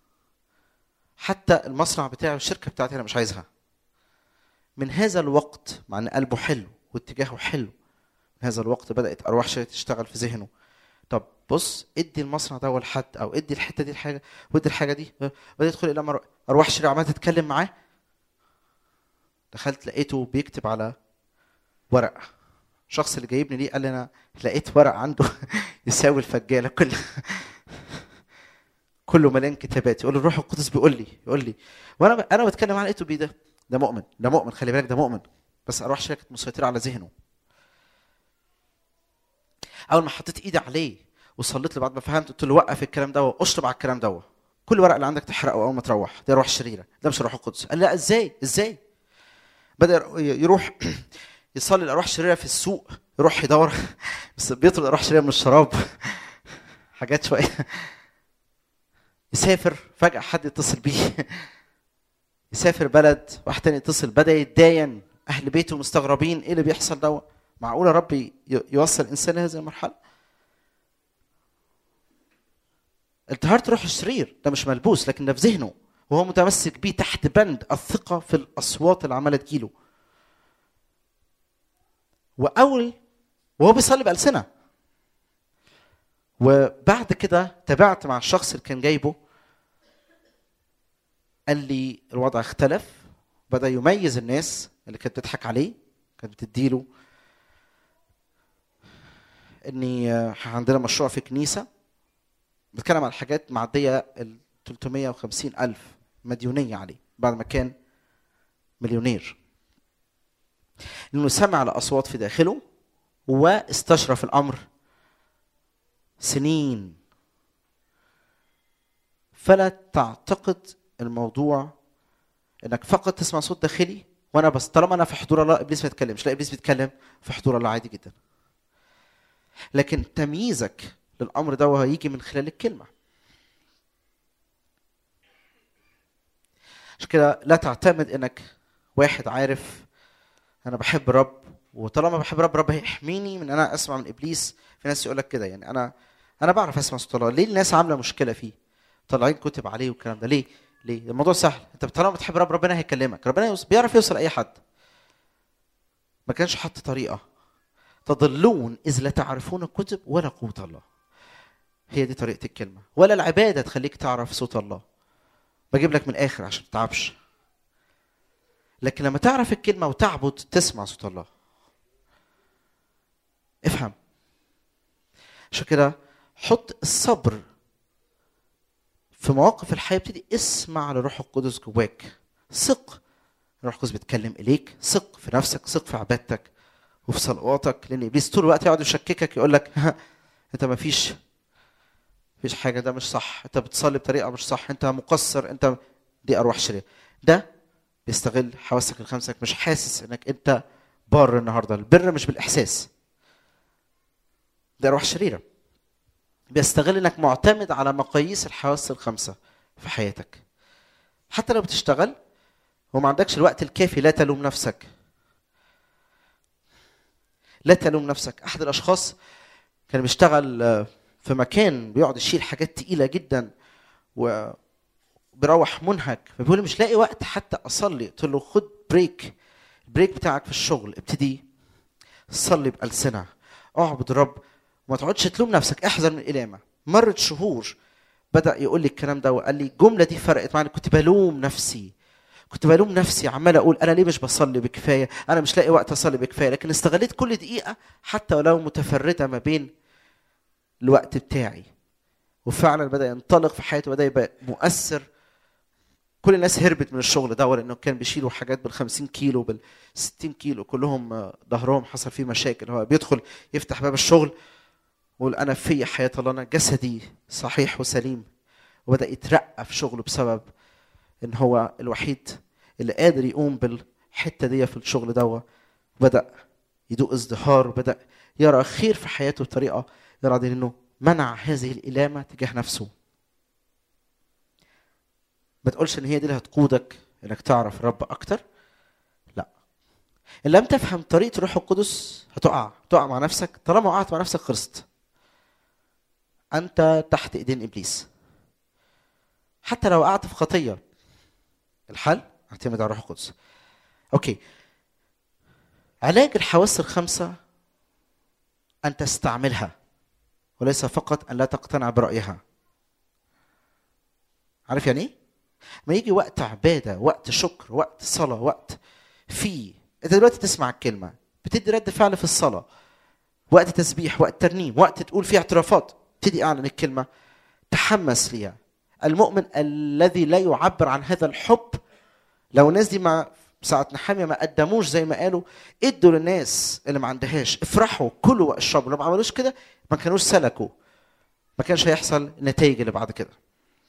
حتى المصنع بتاعي والشركه بتاعتي انا مش عايزها من هذا الوقت مع ان قلبه حلو واتجاهه حلو من هذا الوقت بدات ارواح شريره تشتغل في ذهنه طب بص ادي المصنع ده لحد او ادي الحته دي الحاجه وادي الحاجه دي بدا يدخل الى مر- ارواح شريره عماله تتكلم معاه دخلت لقيته بيكتب على ورق الشخص اللي جايبني ليه قال لي انا لقيت ورق عنده يساوي الفجاله كل كله مليان كتابات يقول له الروح القدس بيقول لي يقول لي وانا انا بتكلم عن لقيته بيه ده ده مؤمن ده مؤمن خلي بالك ده مؤمن بس اروح شركه مسيطره على ذهنه اول ما حطيت ايدي عليه وصليت له بعد ما فهمت قلت له وقف الكلام ده واشرب على الكلام ده كل ورق اللي عندك تحرقه اول ما تروح ده روح شريره ده مش الروح القدس قال لا ازاي ازاي بدا يروح يصلي الارواح الشريره في السوق يروح يدور بس بيطلب الارواح الشريره من الشراب حاجات شويه يسافر فجاه حد يتصل بيه يسافر بلد واحد تاني يتصل بدا يتداين اهل بيته مستغربين ايه اللي بيحصل ده معقوله ربي يوصل الانسان لهذه المرحله التهارت روح الشرير ده مش ملبوس لكن ده في ذهنه وهو متمسك بيه تحت بند الثقه في الاصوات اللي عماله تجيله واول وهو بيصلي بالسنه وبعد كده تابعت مع الشخص اللي كان جايبه قال لي الوضع اختلف بدا يميز الناس اللي كانت بتضحك عليه كانت بتديله اني عندنا مشروع في كنيسه بتكلم عن حاجات معديه ال 350 الف مديونيه عليه بعد ما كان مليونير لانه سمع الاصوات في داخله واستشرف الامر سنين فلا تعتقد الموضوع انك فقط تسمع صوت داخلي وانا بس طالما انا في حضور الله ابليس ما يتكلمش لا ابليس بيتكلم في حضور الله عادي جدا لكن تمييزك للامر ده هيجي من خلال الكلمه عشان كده لا تعتمد انك واحد عارف انا بحب رب وطالما بحب رب رب هيحميني من انا اسمع من ابليس في ناس يقول لك كده يعني انا انا بعرف اسمع صوت الله ليه الناس عامله مشكله فيه طالعين كتب عليه والكلام ده ليه ليه الموضوع سهل انت طالما بتحب رب ربنا هيكلمك ربنا يوصل بيعرف يوصل اي حد ما كانش حط طريقه تضلون اذ لا تعرفون الكتب ولا قوه الله هي دي طريقه الكلمه ولا العباده تخليك تعرف صوت الله بجيب لك من الاخر عشان ما تتعبش لكن لما تعرف الكلمه وتعبد تسمع صوت الله افهم عشان كده حط الصبر في مواقف الحياه ابتدي اسمع لروح القدس جواك ثق الروح القدس بيتكلم اليك ثق في نفسك ثق في عبادتك وفي صلواتك لان ابليس طول الوقت يقعد يشككك يقول لك انت ما فيش مفيش حاجه ده مش صح انت بتصلي بطريقه مش صح انت مقصر انت دي ارواح شريره ده بيستغل حواسك الخمسه مش حاسس انك انت بار النهارده البر مش بالاحساس ده ارواح شريره بيستغل انك معتمد على مقاييس الحواس الخمسه في حياتك حتى لو بتشتغل وما عندكش الوقت الكافي لا تلوم نفسك لا تلوم نفسك احد الاشخاص كان بيشتغل في مكان بيقعد يشيل حاجات تقيله جدا و بيروح منهك فبيقول مش لاقي وقت حتى اصلي قلت له خد بريك البريك بتاعك في الشغل ابتدي صلي بألسنة اعبد الرب وما تقعدش تلوم نفسك احذر من الإلامة مرت شهور بدأ يقول لي الكلام ده وقال لي الجملة دي فرقت معايا كنت بلوم نفسي كنت بلوم نفسي عمال اقول انا ليه مش بصلي بكفايه انا مش لاقي وقت اصلي بكفايه لكن استغليت كل دقيقه حتى ولو متفرده ما بين الوقت بتاعي وفعلا بدا ينطلق في حياته بدا يبقى مؤثر كل الناس هربت من الشغل ده لانه كان بيشيلوا حاجات بال 50 كيلو بال 60 كيلو كلهم ظهرهم حصل فيه مشاكل هو بيدخل يفتح باب الشغل ويقول انا في حياه الله انا جسدي صحيح وسليم وبدا يترقى في شغله بسبب ان هو الوحيد اللي قادر يقوم بالحته دي في الشغل ده بدا يدوق ازدهار وبدا يرى خير في حياته بطريقه يرى دي انه منع هذه الالامه تجاه نفسه ما تقولش ان هي دي اللي هتقودك انك تعرف الرب اكتر لا ان لم تفهم طريقه الروح القدس هتقع تقع مع نفسك طالما وقعت مع نفسك خلصت انت تحت ايدين ابليس حتى لو وقعت في خطيه الحل اعتمد على الروح القدس اوكي علاج الحواس الخمسه ان تستعملها وليس فقط ان لا تقتنع برايها عارف يعني ايه ما يجي وقت عباده وقت شكر وقت صلاه وقت فيه انت دلوقتي تسمع الكلمه بتدي رد فعل في الصلاه وقت تسبيح وقت ترنيم وقت تقول فيه اعترافات تبتدي اعلن الكلمه تحمس ليها المؤمن الذي لا يعبر عن هذا الحب لو الناس دي مع ساعة نحامية ما قدموش زي ما قالوا ادوا للناس اللي ما عندهاش افرحوا كلوا واشربوا لو ما عملوش كده ما كانوش سلكوا ما كانش هيحصل النتائج اللي بعد كده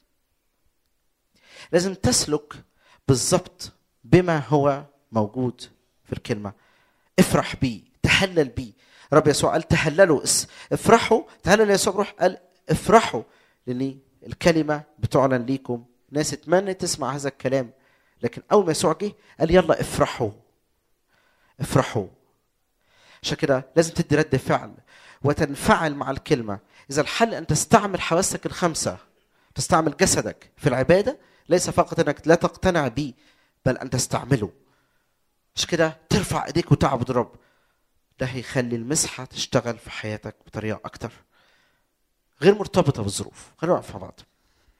لازم تسلك بالظبط بما هو موجود في الكلمة افرح بيه تهلل بيه رب يسوع قال تهللوا اس- افرحوا تهلل يسوع روح قال افرحوا لان الكلمة بتعلن ليكم ناس اتمنى تسمع هذا الكلام لكن اول ما يسوع جه قال يلا افرحوا افرحوا عشان كده لازم تدي رد فعل وتنفعل مع الكلمة إذا الحل أن تستعمل حواسك الخمسة تستعمل جسدك في العبادة ليس فقط أنك لا تقتنع به بل أن تستعمله مش كده ترفع ايديك وتعبد الرب ده هيخلي المسحة تشتغل في حياتك بطريقة أكتر غير مرتبطة بالظروف خلينا نقف مع بعض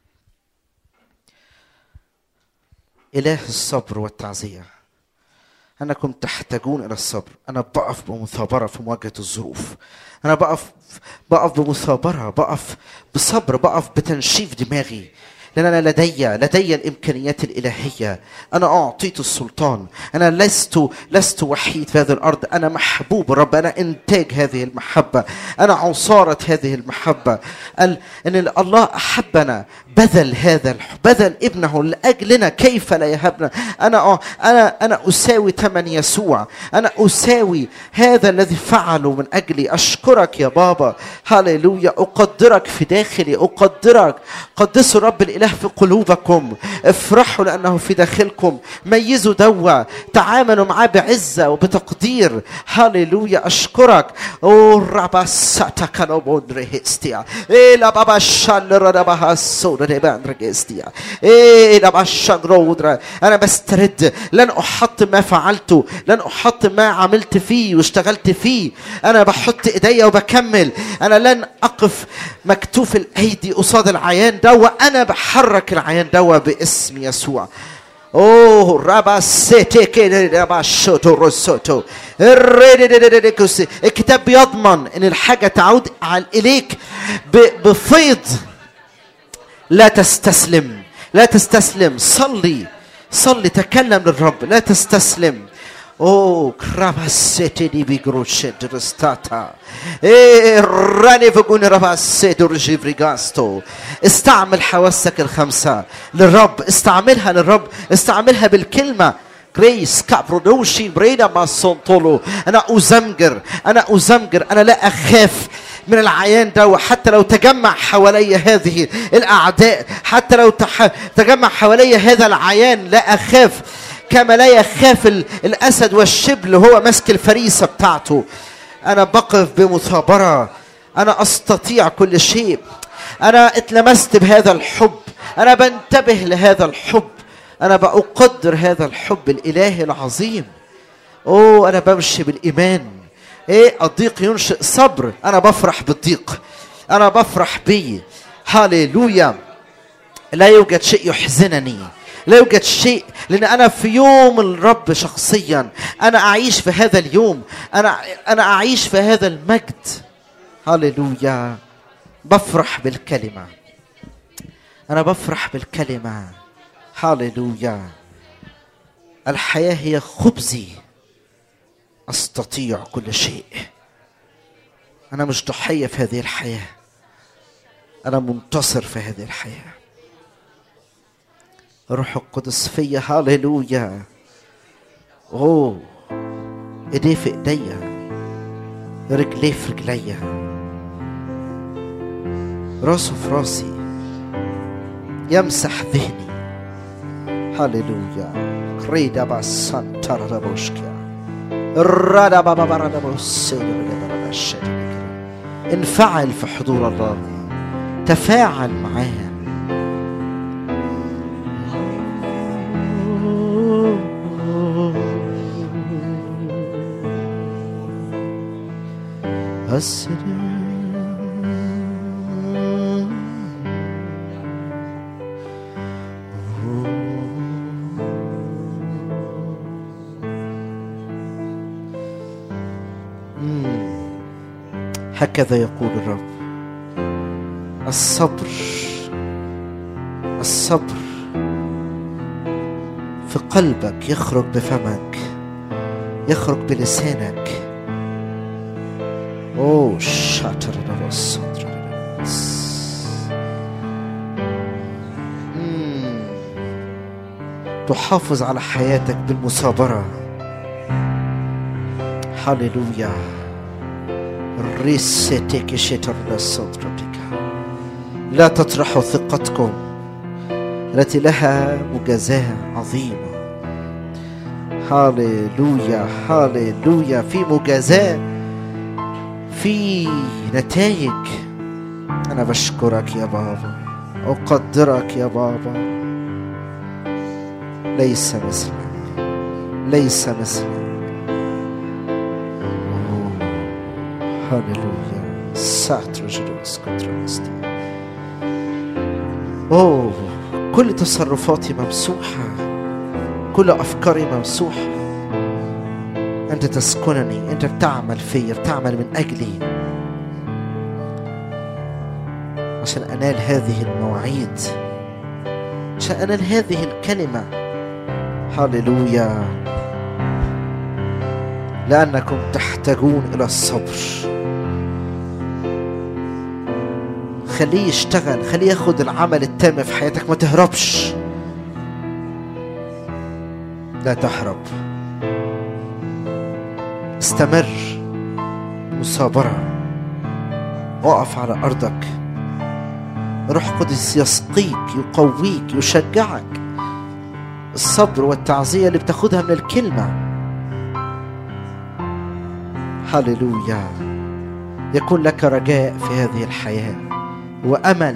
إله الصبر والتعزية أنكم تحتاجون إلى الصبر أنا بقف بمثابرة في مواجهة الظروف أنا بقف بقف بمثابرة بقف بصبر بقف بتنشيف دماغي لأن أنا لدي لدي الإمكانيات الإلهية أنا أعطيت السلطان أنا لست لست وحيد في هذه الأرض أنا محبوب الرب أنا إنتاج هذه المحبة أنا عصارة هذه المحبة قال إن الله أحبنا بذل هذا الحب بذل ابنه لأجلنا كيف لا يهبنا أنا أنا أنا أساوي ثمن يسوع أنا أساوي هذا الذي فعله من أجلي أشكرك يا بابا هللويا أقدرك في داخلي أقدرك قدسوا رب الإله في قلوبكم افرحوا لأنه في داخلكم ميزوا دوا تعاملوا معاه بعزة وبتقدير هللويا أشكرك أو ربا ساتاكانو ريهستيا إيه لا بابا شال ربا سودا ريبان ريهستيا إيه لا بابا شانغرودرا أنا بسترد لن أحط ما فعلته لن أحط ما عملت فيه واشتغلت فيه أنا بحط إيديا وبكمل أنا لن أقف مكتوف الأيدي قصاد العيان دوا أنا بحرك العيان دوا باسم يسوع اوه رابا سيتي كده رابا شوتو روسوتو الريديديديديكوسي. الكتاب بيضمن ان الحاجه تعود على اليك ب- بفيض لا تستسلم لا تستسلم صلي صلي تكلم للرب لا تستسلم اوه كراباسيتي دي بيجروشيت رستاتا ايه راني فقوني راباسيتي رجيفريغاستو استعمل حواسك الخمسة للرب استعملها للرب استعملها بالكلمة جريس كابرودوشي برينا ما سونتولو انا ازمجر انا ازمجر انا لا اخاف من العيان ده حتى لو تجمع حوالي هذه الاعداء حتى لو تح... تجمع حوالي هذا العيان لا اخاف كما لا يخاف ال- الاسد والشبل وهو ماسك الفريسه بتاعته انا بقف بمثابره انا استطيع كل شيء انا اتلمست بهذا الحب انا بنتبه لهذا الحب انا بقدر هذا الحب الالهي العظيم اوه انا بمشي بالايمان ايه الضيق ينشئ صبر انا بفرح بالضيق انا بفرح بيه هاليلويا لا يوجد شيء يحزنني لا يوجد شيء لان انا في يوم الرب شخصيا انا اعيش في هذا اليوم انا انا اعيش في هذا المجد هاليلويا بفرح بالكلمه انا بفرح بالكلمه هاليلويا الحياه هي خبزي استطيع كل شيء انا مش ضحيه في هذه الحياه انا منتصر في هذه الحياه الروح القدس فيا هاليلويا اوه ايديه في ايديا رجليه في رجليا راسه في راسي يمسح ذهني هاليلويا كريدا باسانتارا رابوشكيا الردا بابا بردا بوسيدو بردا الشديد انفعل في حضور الله تفاعل معاه مم. هكذا يقول الرب الصبر الصبر في قلبك يخرج بفمك يخرج بلسانك اوه شاتر الصدر مم. تحافظ على حياتك بالمثابرة هللويا ريستك شتر صدرك لا تطرحوا ثقتكم التي لها مجازاة عظيمة هاليلويا هاليلويا في مجازاة في نتائج أنا بشكرك يا بابا أقدرك يا بابا ليس مثلك ليس مثلك أوه، هاليلويا ساتر جلوس كنترستي أوه كل تصرفاتي ممسوحة كل أفكاري ممسوحة أنت تسكنني أنت بتعمل فيا بتعمل من أجلي عشان أنال هذه المواعيد عشان أنال هذه الكلمة هللويا لأنكم تحتاجون إلى الصبر خليه يشتغل خليه ياخد العمل التام في حياتك ما تهربش لا تهرب استمر مثابرة اقف على أرضك روح قدس يسقيك يقويك يشجعك الصبر والتعزية اللي بتاخدها من الكلمة هللويا يكون لك رجاء في هذه الحياه وامل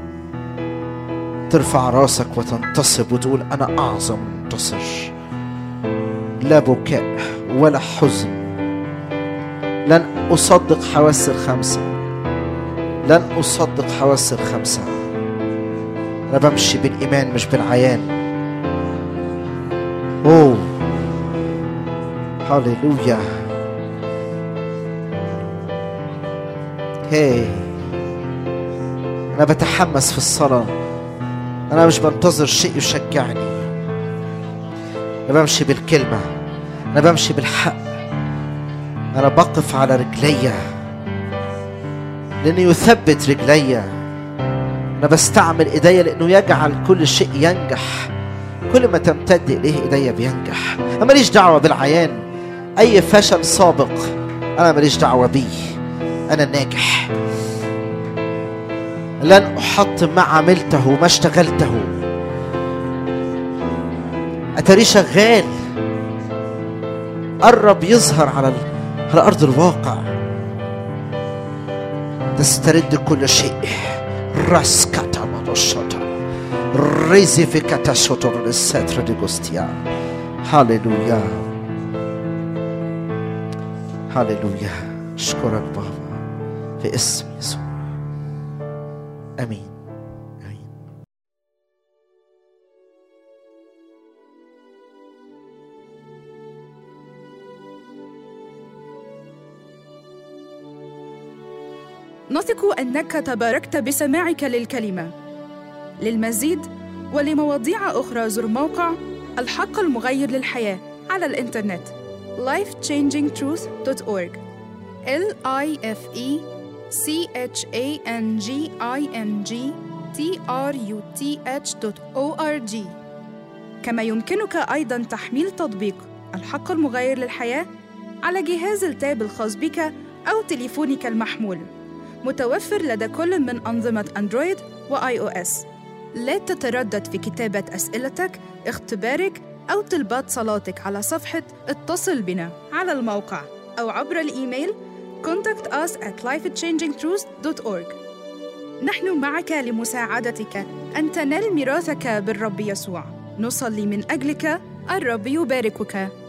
ترفع راسك وتنتصب وتقول انا اعظم منتصر لا بكاء ولا حزن لن اصدق حواس الخمسه لن اصدق حواس الخمسه انا بمشي بالايمان مش بالعيان اوه هللويا هي أنا بتحمس في الصلاة أنا مش بنتظر شيء يشجعني أنا بمشي بالكلمة أنا بمشي بالحق أنا بقف على رجليا لأنه يثبت رجليا أنا بستعمل إيديا لأنه يجعل كل شيء ينجح كل ما تمتد إليه إيديا بينجح أنا ماليش دعوة بالعيان أي فشل سابق أنا ماليش دعوة بيه أنا ناجح لن أحطم ما عملته ما اشتغلته أتاري شغال قرب يظهر على على أرض الواقع تسترد كل شيء راس كاتا مانوشوتا ريزي في كاتا شوتور للستر دي جوستيا هاليلويا هاليلويا اشكرك بابا في اسم يسوع امين امين نثق انك تباركت بسماعك للكلمه للمزيد ولمواضيع اخرى زر موقع الحق المغير للحياه على الانترنت lifechangingtruth.org l i f e c h a n g i n g t r u t h o r g كما يمكنك ايضا تحميل تطبيق الحق المغير للحياه على جهاز التاب الخاص بك او تليفونك المحمول متوفر لدى كل من أنظمة أندرويد وآي أو إس. لا تتردد في كتابة أسئلتك، اختبارك أو طلبات صلاتك على صفحة اتصل بنا على الموقع أو عبر الإيميل contact us at lifechangingtruth.org نحن معك لمساعدتك أن تنال ميراثك بالرب يسوع نصلي من أجلك الرب يباركك